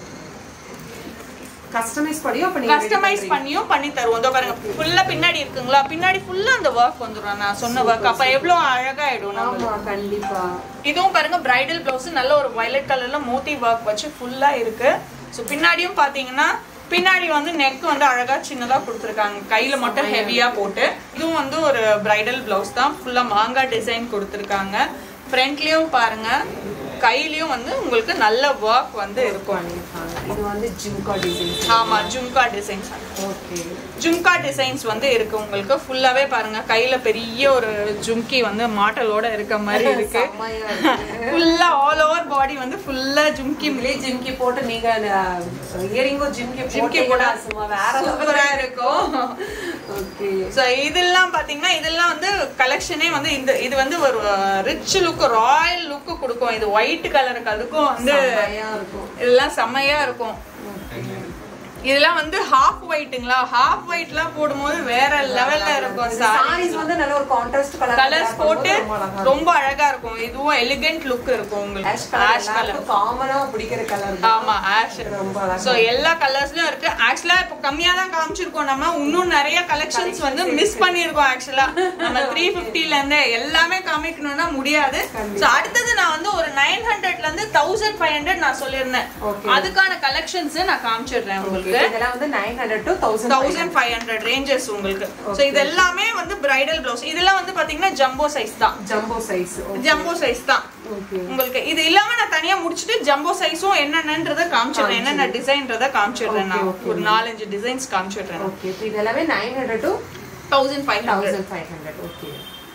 Speaker 2: கஸ்டமைஸ் பண்ணியோ அப்ப நீங்க
Speaker 1: கஸ்டமைஸ் பண்ணியும் பண்ணி தருவோம் இதோ பாருங்க ஃபுல்லா பின்னாடி இருக்குங்களா பின்னாடி ஃபுல்லா அந்த ஒர்க் வந்துடும் நான் சொன்ன ஒர்க் அப்ப எவ்வளவு அழகாயிடும் நம்ம
Speaker 2: ஆமா கண்டிப்பா
Speaker 1: இதுவும் பாருங்க பிரைடல் பிளவுஸ் நல்ல ஒரு வயலட் கலர்ல மோத்தி ஒர்க் வச்சு ஃபுல்லா இருக்கு ஸோ பின்னாடியும் பாத்தீங்கன்னா பின்னாடி வந்து நெக் வந்து அழகா சின்னதா கொடுத்துருக்காங்க கையில மட்டும் ஹெவியா போட்டு இதுவும் வந்து ஒரு பிரைடல் பிளவுஸ் தான் ஃபுல்லா மாங்காய் டிசைன் கொடுத்துருக்காங்க ஃப்ரண்ட்லயும் பாருங்க கையிலயும் வந்து உங்களுக்கு நல்ல ஒர்க் வந்து இருக்கும்
Speaker 2: பண்ணிருக்காங்க இது வந்து ஜிம்கா டிசைன்
Speaker 1: ஆமா jhumka designs
Speaker 2: okay
Speaker 1: jhumka designs வந்து இருக்கு உங்களுக்கு ஃபுல்லாவே பாருங்க கையில பெரிய ஒரு ஜும்கி வந்து மாட்டலோட இருக்க மாதிரி இருக்கு
Speaker 2: செம்மையா இருக்கு
Speaker 1: ஃபுல்லா ஆல் ஓவர் பாடி வந்து ஃபுல்லா ஜும்கி
Speaker 2: இவங்களே ஜிம்கி போட்டு நீங்க இயரிங்கும் ஜிம்கி
Speaker 1: ஜிம்கி
Speaker 2: ஜிம்கி
Speaker 1: போட்டா
Speaker 2: போட சும்மா வேற
Speaker 1: சூப்பரா இருக்கும்
Speaker 2: ஓகே
Speaker 1: ஸோ இதெல்லாம் பாத்தீங்கன்னா இதெல்லாம் வந்து கலெக்ஷனே வந்து இந்த இது வந்து ஒரு ரிச் லுக் ராயல் லுக் கொடுக்கும் இது ஒயிட் கலருக்கு அதுக்கும் வந்து
Speaker 2: செம்மையா இருக்கும்
Speaker 1: இதெல்லாம் செம்மையா இருக்கும் இதெல்லாம் வந்து ஹாஃப் ஒயிட்டுங்களா ஹாஃப் ஒயிட்லாம் போடும்போது வேற லெவல்ல இருக்கும் சாரி
Speaker 2: சாரீஸ் வந்து நல்ல ஒரு கான்ட்ராஸ்ட் கலர்
Speaker 1: கலர்ஸ் போட்டு ரொம்ப அழகா இருக்கும் இதுவும் எலிகென்ட் லுக் இருக்கும் உங்களுக்கு
Speaker 2: ஆஷ் கலர்
Speaker 1: ஆஷ் கலர்
Speaker 2: காமனா பிடிக்கிற கலர்
Speaker 1: ஆமா ஆஷ்
Speaker 2: ரொம்ப அழகா
Speaker 1: சோ எல்லா கலர்ஸ்லயும் இருக்கு ஆக்சுவலா இப்போ கம்மியா தான் காமிச்சிருக்கோம் நம்ம இன்னும் நிறைய கலெக்ஷன்ஸ் வந்து மிஸ் பண்ணிருக்கோம் ஆக்சுவலா நம்ம த்ரீ பிப்டில இருந்து எல்லாமே காமிக்கணும்னா முடியாது சோ அடுத்தது நான் வந்து ஒரு நைன் ஹண்ட்ரட்ல இருந்து தௌசண்ட் ஃபைவ் ஹண்ட்ரட் நான் சொல்லியிருந்தேன்
Speaker 2: Okay.
Speaker 1: அதுக்கான கலெக்ஷன்ஸ் நான் காமிச்சிடுறேன் உங்களுக்கு
Speaker 2: இதெல்லாம் வந்து nine hundred to thousand
Speaker 1: thousand five hundred ranges உங்களுக்கு சோ இது எல்லாமே வந்து பிரைடல் பிளவுஸ் இதெல்லாம் வந்து பாத்தீங்கன்னா ஜம்போ சைஸ் தான்
Speaker 2: ஜம்போ சைஸ்
Speaker 1: ஜம்போ சைஸ் தான்
Speaker 2: ஓகே
Speaker 1: உங்களுக்கு இது இல்லாம நான் தனியா முடிச்சிட்டு ஜம்போ சைஸும் என்னென்னன்றத காமிச்சிடுறேன் என்னென்ன டிசைன்றத காமிச்சிடுறேன் நான் ஒரு நாலஞ்சு டிசைன்ஸ் காமிச்சிடுறேன்
Speaker 2: ஓகே இப்போ இது எல்லாமே nine hundred to
Speaker 1: thousand five hundred
Speaker 2: thousand five hundred okay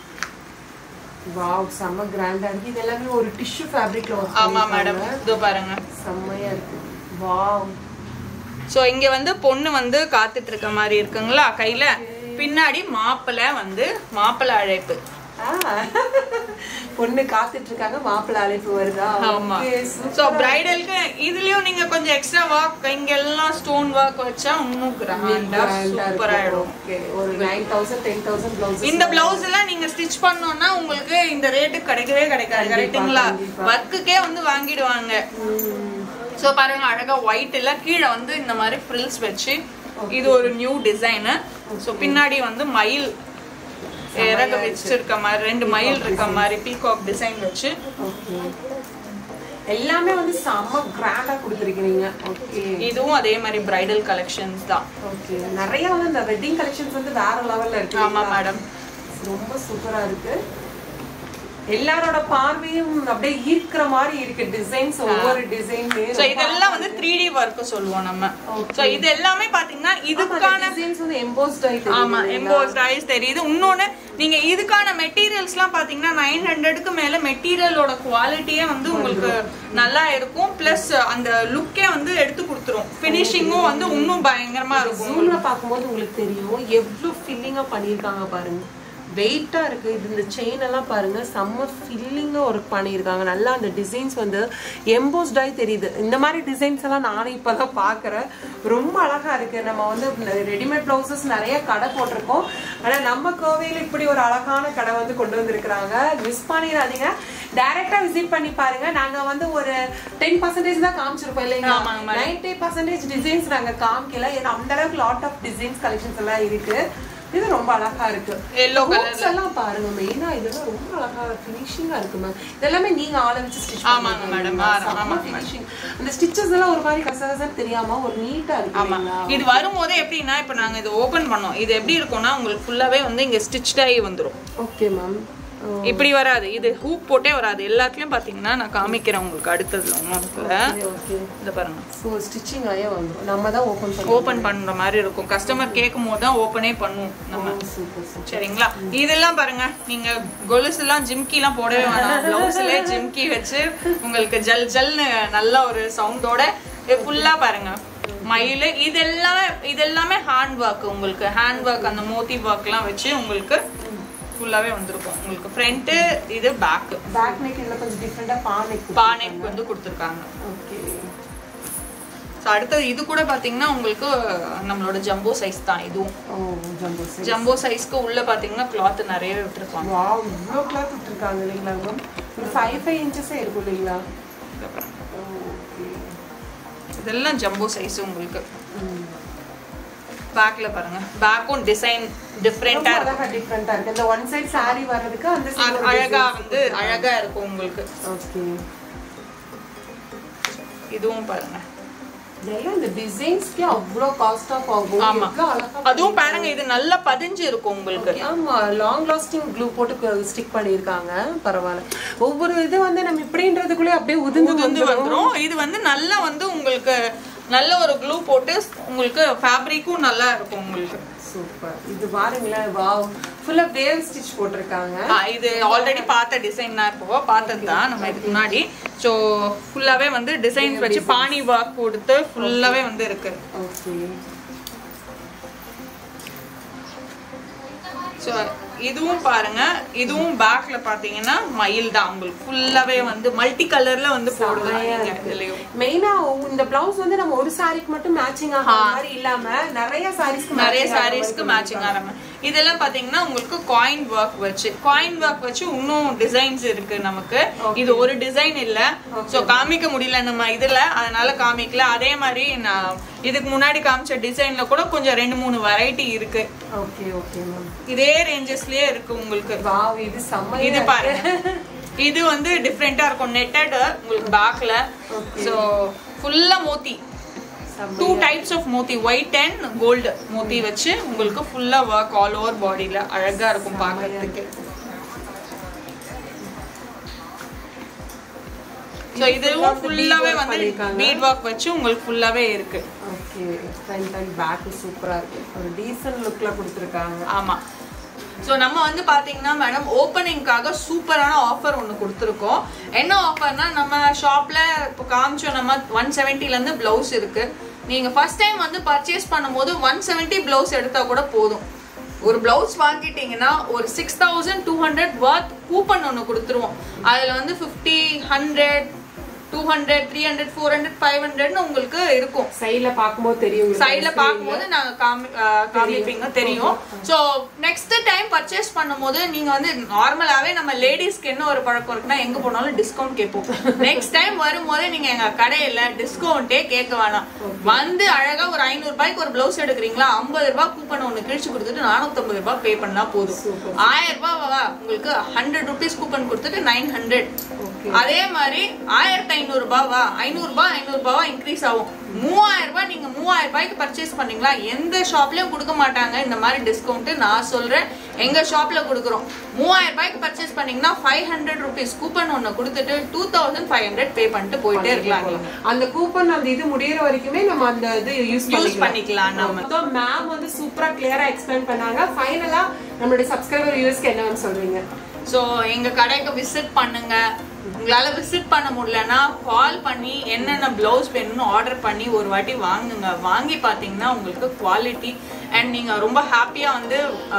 Speaker 2: wow செம்ம கிராண்டா இருக்கு இது எல்லாமே ஒரு டிஷ்யூ ஃபேப்ரிக்ல ஒர்க்
Speaker 1: ஆமா மேடம் இதோ பாருங்க
Speaker 2: செம்மையா இருக்கு வாவ்
Speaker 1: சோ இங்க வந்து பொண்ணு வந்து காத்துட்டு இருக்க மாதிரி இருக்குங்களா கையில பின்னாடி மாப்பிள்ளை வந்து மாப்பிள்ளை அழைப்பு
Speaker 2: பொண்ணு காத்துட்டு இருக்காங்க மாப்பிள்ளை அழைப்பு வருதா
Speaker 1: ஆமா
Speaker 2: Okay,
Speaker 1: சோ
Speaker 2: super.
Speaker 1: பிரைடலுக்கு இதுலயும் நீங்க கொஞ்சம் எக்ஸ்ட்ரா ஒர்க் இங்க எல்லாம் ஸ்டோன் ஒர்க் வச்சா இன்னும் கிராண்டா
Speaker 2: Grand ஆ
Speaker 1: சூப்பரா
Speaker 2: இருக்கும்.
Speaker 1: ஆயிடும்
Speaker 2: Okay, ஒரு 9000 10000 blouses
Speaker 1: இந்த பிளவுஸ் எல்லாம் நீங்க ஸ்டிச் பண்ணோம்னா உங்களுக்கு இந்த ரேட்டுக்கு கிடைக்கவே கிடைக்காது கரெக்ட்டுங்களா
Speaker 2: கண்டிப்பா.
Speaker 1: ஒர்க்குக்கே வந்து வாங்கிடுவாங்க
Speaker 2: ம்,
Speaker 1: சோ பாருங்க அழகா ஒயிட் இல்ல கீழே வந்து இந்த மாதிரி ஃப்ரில்ஸ் வச்சு இது ஒரு நியூ டிசைனு சோ பின்னாடி வந்து மயில் இறக வச்சிருக்க மாதிரி ரெண்டு மயில் இருக்க மாதிரி பீகாக் டிசைன் வச்சு
Speaker 2: okay. எல்லாமே வந்து செம்ம கிராண்டா கொடுத்துருக்கீங்க ஓகே
Speaker 1: இதுவும் அதே மாதிரி பிரைடல் கலெக்ஷன்ஸ் தான்
Speaker 2: ஓகே நிறைய வந்து இந்த வெட்டிங் கலெக்ஷன்ஸ் வந்து வேற லெவல்ல இருக்கு
Speaker 1: ஆமா மேடம்
Speaker 2: ரொம்ப சூப்பரா இருக்கு எல்லாரோட பார்வையும் அப்படியே ஈர்க்கிற மாதிரி இருக்கு டிசைன்ஸ் ஒவ்வொரு டிசைன்
Speaker 1: சோ இதெல்லாம் வந்து த்ரீ டி ஒர்க் சொல்லுவோம் நம்ம சோ இது எல்லாமே பாத்தீங்கன்னா இதுக்கான
Speaker 2: டிசைன்ஸ் வந்து எம்போஸ்ட் ஆயிட்டு
Speaker 1: ஆமா எம்போஸ்ட் ஐஸ் தெரியுது இன்னொன்னு நீங்க இதுக்கான மெட்டீரியல்ஸ்லாம் பாத்தீங்கன்னா நைன் ஹண்ட்ரடுக்கு மேல மெட்டீரியலோட குவாலிட்டியே வந்து உங்களுக்கு நல்லா இருக்கும் பிளஸ் அந்த லுக்கே வந்து எடுத்து கொடுத்துரும் ஃபினிஷிங்கும் வந்து இன்னும் பயங்கரமா இருக்கும்
Speaker 2: ஜூம்ல பார்க்கும்போது உங்களுக்கு தெரியும் எவ்வளவு ஃபில்லிங்கா பண்ணியிருக்காங்க பாருங்க வெயிட்டா இருக்கு இது இந்த செயின் எல்லாம் பாருங்க செம்ம ஃபில்லிங்கா ஒர்க் பண்ணியிருக்காங்க நல்லா அந்த டிசைன்ஸ் வந்து எம்போஸ்ட் ஆகி தெரியுது இந்த மாதிரி டிசைன்ஸ் எல்லாம் நானும் இப்பதான் பாக்குறேன் ரொம்ப அழகா இருக்கு நம்ம வந்து ரெடிமேட் பிளவுசஸ் நிறைய கடை போட்டிருக்கோம் ஆனா நம்ம கோவையில இப்படி ஒரு அழகான கடை வந்து கொண்டு வந்திருக்கிறாங்க மிஸ் பண்ணிடாதீங்க டைரக்டா விசிட் பண்ணி பாருங்க நாங்க வந்து ஒரு டென் பர்சன்டேஜ் தான் காமிச்சிருப்போம் இல்லைங்களா
Speaker 1: ஆமாங்க madam.
Speaker 2: நைன்டி பர்சன்டேஜ் டிசைன்ஸ் நாங்க காமிக்கல ஏன்னா அந்த அளவுக்கு லாட் ஆஃப் டிசைன்ஸ் கலெக்ஷன்ஸ் எல்லாம் இருக்கு இது ரொம்ப அழகா இருக்கு
Speaker 1: Yellow colour.
Speaker 2: Hooks எல்லாம் பாருங்க மெயினா இதெல்லாம் ரொம்ப அழகா ஃபினிஷிங்கா இருக்கு மேம் இதெல்லாமே நீங்க ஆளை வச்சு ஸ்டிச்
Speaker 1: ஆமாங்க madam. ஆ, ஆமாங்க
Speaker 2: ஃபினிஷிங் அந்த ஸ்டிச்சஸ் எல்லாம் ஒரு மாதிரி கசகசன்னு தெரியாம ஒரு நீட்டா இருக்கு
Speaker 1: ஆமா இது வரும்போது எப்படின்னா இப்ப நாங்க இது ஓபன் பண்ணோம் இது எப்படி இருக்கும்னா உங்களுக்கு ஃபுல்லாவே வந்து இங்க ஸ்டிச்ட் ஆகி வந்துரும்
Speaker 2: ஓகே மேம்
Speaker 1: இப்படி வராது இது ஹூக் போட்டே வராது எல்லாத்துலயும் பாத்தீங்கன்னா நான் காமிக்கிறேன் உங்களுக்கு அடுத்ததுல ஒன்றுல
Speaker 2: ஓகே
Speaker 1: இந்த பாருங்க
Speaker 2: ஸோ ஸ்டிச்சிங் ஆயே வந்துடும் நம்ம தான் ஓப்பன் பண்ணுவோம்
Speaker 1: ஓபன் பண்ற மாதிரி இருக்கும் கஸ்டமர் கேட்கும் போது தான் ஓப்பனே பண்ணுவோம் நம்ம
Speaker 2: சூப்பர் சூப்பர்
Speaker 1: சரிங்களா இதெல்லாம் பாருங்க நீங்க கொலுசு எல்லாம் ஜிம்கி எல்லாம் போடவே வேணாம் பிளவுஸ்ல ஜிம்கி வச்சு உங்களுக்கு ஜல் ஜல்னு நல்ல ஒரு சவுண்டோட ஃபுல்லா பாருங்க மயில் இதெல்லாம் இதெல்லாமே ஹேண்ட் ஒர்க் உங்களுக்கு ஹேண்ட் ஒர்க் அந்த மோத்தி ஒர்க்லாம் வச்சு உங்களுக்கு ஃபுல்லாவே வந்திருக்கும் உங்களுக்கு ஃப்ரண்ட் இது பேக்
Speaker 2: பேக் நெக் இதில் கொஞ்சம் டிஃப்ரெண்டாக பானைக்கு
Speaker 1: பானைக்கு வந்து கொடுத்துருக்காங்க
Speaker 2: ஓகே
Speaker 1: ஸோ அடுத்தது இது கூட பாத்தீங்கன்னா உங்களுக்கு நம்மளோட ஜம்போ சைஸ் தான் இதுவும்
Speaker 2: ஓ ஜம்போ சைஸ்
Speaker 1: ஜம்போ சைஸ்க்கு உள்ள பாத்தீங்கன்னா கிளாத் நிறையவே விட்டுருப்பாங்க
Speaker 2: வாவ் இவ்வளோ கிளாத் விட்டுருக்காங்க இல்லைங்களா மேம் ஒரு ஃபைவ் ஃபைவ் இன்ச்சஸே இருக்கும் இல்லைங்களா ஓகே
Speaker 1: இதெல்லாம் ஜம்போ சைஸ் உங்களுக்கு பேக்ல பாருங்க பேக்கும் டிசைன் டிஃப்ரெண்டா இருக்கும்
Speaker 2: அழகா டிஃப்ரெண்டா இருக்கு இந்த ஒன் சைடு saree வர்றதுக்கு அந்த
Speaker 1: அ- அழகா வந்து அழகா இருக்கும் உங்களுக்கு
Speaker 2: ஓகே
Speaker 1: இதுவும் பாருங்க
Speaker 2: இதெல்லாம் இந்த டிசைன்ஸ்க்கு அவ்வளோ காஸ்ட் ஆஃப் ஆகும்
Speaker 1: ஆமா.
Speaker 2: எவ்வளோ அழகா
Speaker 1: அதுவும் பாருங்க இது நல்லா பதிஞ்சு இருக்கும் உங்களுக்கு
Speaker 2: ஆமா லாங் லாஸ்டிங் க்ளூ போட்டு ஸ்டிக் பண்ணியிருக்காங்க பரவாயில்ல ஒவ்வொரு இது வந்து நம்ம இப்படின்றதுக்குள்ளே அப்படியே உதிர்ந்து
Speaker 1: வந்து வந்துரும் இது வந்து நல்லா வந்து உங்களுக்கு நல்ல ஒரு க்ளூ போட்டு உங்களுக்கு ஃபேப்ரிக்கும் நல்லா இருக்கும் உங்களுக்கு
Speaker 2: சூப்பர் இது பாருங்களேன் வாவ் ஃபுல்லா வேவ் ஸ்டிச் போட்டிருக்காங்க
Speaker 1: ஆ, இது ஆல்ரெடி பார்த்த டிசைன் தான் இப்போ பார்த்தது தான் நம்ம இதுக்கு முன்னாடி ஸோ ஃபுல்லாவே வந்து டிசைன்ஸ் வச்சு பானி ஒர்க் கொடுத்து ஃபுல்லாவே வந்து இருக்கு
Speaker 2: ஓகே
Speaker 1: ஸோ இதுவும் பாருங்க இதுவும் பேக்ல பாத்தீங்கன்னா மயில் தான் உங்களுக்கு ஃபுல்லாவே வந்து மல்டி கலர்ல வந்து போடலாம் நீங்க இதுலயும்
Speaker 2: மெயினா இந்த பிளவுஸ் வந்து நம்ம ஒரு சாரிக்கு மட்டும் மேட்சிங் ஆகிற மாதிரி இல்லாம நிறைய சாரீஸ்க்கு
Speaker 1: நிறைய சாரீஸ்க்கு மேட்சிங் ஆரம்ப இதெல்லாம் பாத்தீங்கன்னா உங்களுக்கு காயின் ஒர்க் வச்சு காயின் ஒர்க் வச்சு இன்னும் டிசைன்ஸ் இருக்கு நமக்கு இது ஒரு டிசைன் இல்ல சோ காமிக்க முடியல நம்ம இதுல அதனால காமிக்கல அதே மாதிரி நான் இதுக்கு முன்னாடி காமிச்ச டிசைன்ல கூட கொஞ்சம் ரெண்டு மூணு வெரைட்டி இருக்கு
Speaker 2: ஓகே ஓகே மேம்
Speaker 1: இதே ரேஞ்சஸ்லயே இருக்கு உங்களுக்கு
Speaker 2: வாவ் இது செம்ம
Speaker 1: இது பாருங்க இது வந்து டிஃப்ரெண்டா இருக்கும் நெட்டட் உங்களுக்கு பேக்ல சோ ஃபுல்லா மோத்தி டூ டைப்ஸ் ஆஃப் மோத்தி ஒயிட் அண்ட் கோல்டு மோத்தி வச்சு உங்களுக்கு ஃபுல்லா ஒர்க் ஆல் ஓவர் பாடியில அழகா இருக்கும் பார்க்கிறதுக்கு ஸோ இதுவும் ஃபுல்லாவே வந்து பீட் ஒர்க் வச்சு உங்களுக்கு ஃபுல்லாவே இருக்கு
Speaker 2: ஓகே ஃப்ரண்ட் அண்ட் பேக் சூப்பரா இருக்கு ஒரு டீசன்ட் லுக்ல கொடுத்துருக்காங்க
Speaker 1: ஆமா ஸோ நம்ம வந்து பாத்தீங்கன்னா மேடம் ஓப்பனிங்காக சூப்பரான ஆஃபர் ஒன்று கொடுத்துருக்கோம் என்ன ஆஃபர்னா நம்ம ஷாப்ல இப்போ காமிச்சோம் நம்ம ஒன் செவன்ட்டிலேருந்து ப்ளவுஸ் இருக்கு நீங்க ஃபர்ஸ்ட் டைம் வந்து பர்ச்சேஸ் பண்ணும்போது ஒன் செவன்ட்டி ப்ளவுஸ் எடுத்தா கூட போதும் ஒரு பிளவுஸ் வாங்கிட்டீங்கன்னா ஒரு six thousand two hundred worth coupon ஒன்று கொடுத்துருவோம் அதில் வந்து fifty hundred two hundred three hundred four hundred five ஹண்ட்ரட்னு உங்களுக்கு இருக்கும்
Speaker 2: சைடுல பாக்கும்போது தெரியும்
Speaker 1: சைடுல பாக்கும்போது நாங்க காமி அஹ் காமிப்பீங்க தெரியும் சோ நெக்ஸ்ட் டைம் பர்ச்சேஸ் பண்ணும்போது நீங்க வந்து நார்மலாவே நம்ம லேடிஸ்க்கு என்ன ஒரு பழக்கம் இருக்குன்னா எங்க போனாலும் டிஸ்கவுண்ட் கேட்போம் நெக்ஸ்ட் டைம் வரும்போது நீங்க எங்க கடையில டிஸ்கவுண்டே கேட்க வேணாம் வந்து அழகா ஒரு ஐநூறு ரூபாய்க்கு ஒரு பிளவுஸ் எடுக்கிறீங்களா ஐம்பது ரூபாய் கூப்பன் ஒண்ணு கிழிச்சு கொடுத்துட்டு நானூத்தி ரூபாய் பே பண்ணா போதும் ஆயிரம் ரூபாய் உங்களுக்கு ஹண்ட்ரட் ருபீஸ் கூப்பன் கொடுத்துட்டு நைன் ஹண்ட்ரட் அதே மாதிரி ஆயிரத்தி ஐநூறு ரூபாவா ஐநூறு ரூபாய் ஐநூறு ரூபாவா இன்க்ரீஸ் ஆகும் மூவாயிரம் ரூபாய் நீங்க மூவாயிரம் ரூபாய்க்கு பர்ச்சேஸ் பண்ணீங்களா எந்த ஷாப்லயும் கொடுக்க மாட்டாங்க இந்த மாதிரி டிஸ்கவுண்ட் நான் சொல்றேன் எங்க ஷாப்ல கொடுக்குறோம் மூவாயிரம் ரூபாய்க்கு பர்ச்சேஸ் பண்ணீங்கன்னா ஃபைவ் ஹண்ட்ரட் ருபீஸ் கூப்பன் ஒன்னு கொடுத்துட்டு two thousand five hundred pay பண்ணிட்டு போயிட்டே இருக்கலாம் நீங்க.
Speaker 2: அந்த கூப்பன் அந்த இது முடியற வரைக்குமே நம்ம அந்த இது யூஸ்
Speaker 1: யூஸ் பண்ணிக்கலாம் நம்ம
Speaker 2: மேம் வந்து சூப்பரா கிளியரா எக்ஸ்பிளைன் பண்ணாங்க ஃபைனலா நம்மளுடைய சப்ஸ்கிரைபர் யூஎஸ்க்கு என்ன மேம் சொல்றீங்க
Speaker 1: ஸோ எங்க கடைக்கு விசிட் பண்ணுங்க உங்களால விசிட் பண்ண முடியலன்னா கால் பண்ணி என்னென்ன பிளவுஸ் வேணும்னு ஆர்டர் பண்ணி ஒரு வாட்டி வாங்குங்க வாங்கி பார்த்தீங்கன்னா உங்களுக்கு குவாலிட்டி அண்ட் நீங்க ரொம்ப ஹாப்பியா வந்து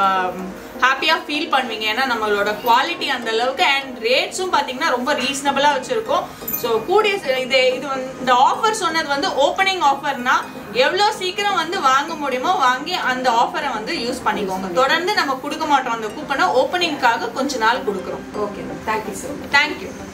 Speaker 1: ஹாப்பியா ஃபீல் பண்ணுவீங்க ஏன்னா நம்மளோட குவாலிட்டி அந்த அளவுக்கு அண்ட் ரேட்ஸும் பார்த்தீங்கன்னா ரொம்ப ரீசனபிளா வச்சிருக்கோம் ஸோ கூடிய ச- இது இது வந்து இந்த ஆஃபர் சொன்னது வந்து ஓப்பனிங் ஆஃபர்னா எவ்வளோ சீக்கிரம் வந்து வாங்க முடியுமோ வாங்கி அந்த ஆஃபரை வந்து யூஸ் பண்ணிக்கோங்க தொடர்ந்து நம்ம கொடுக்க மாட்டோம் அந்த கூப்பனை ஓப்பனிங்காக கொஞ்ச நாள் கொடுக்குறோம்
Speaker 2: okay ma'am thank you so much
Speaker 1: thank you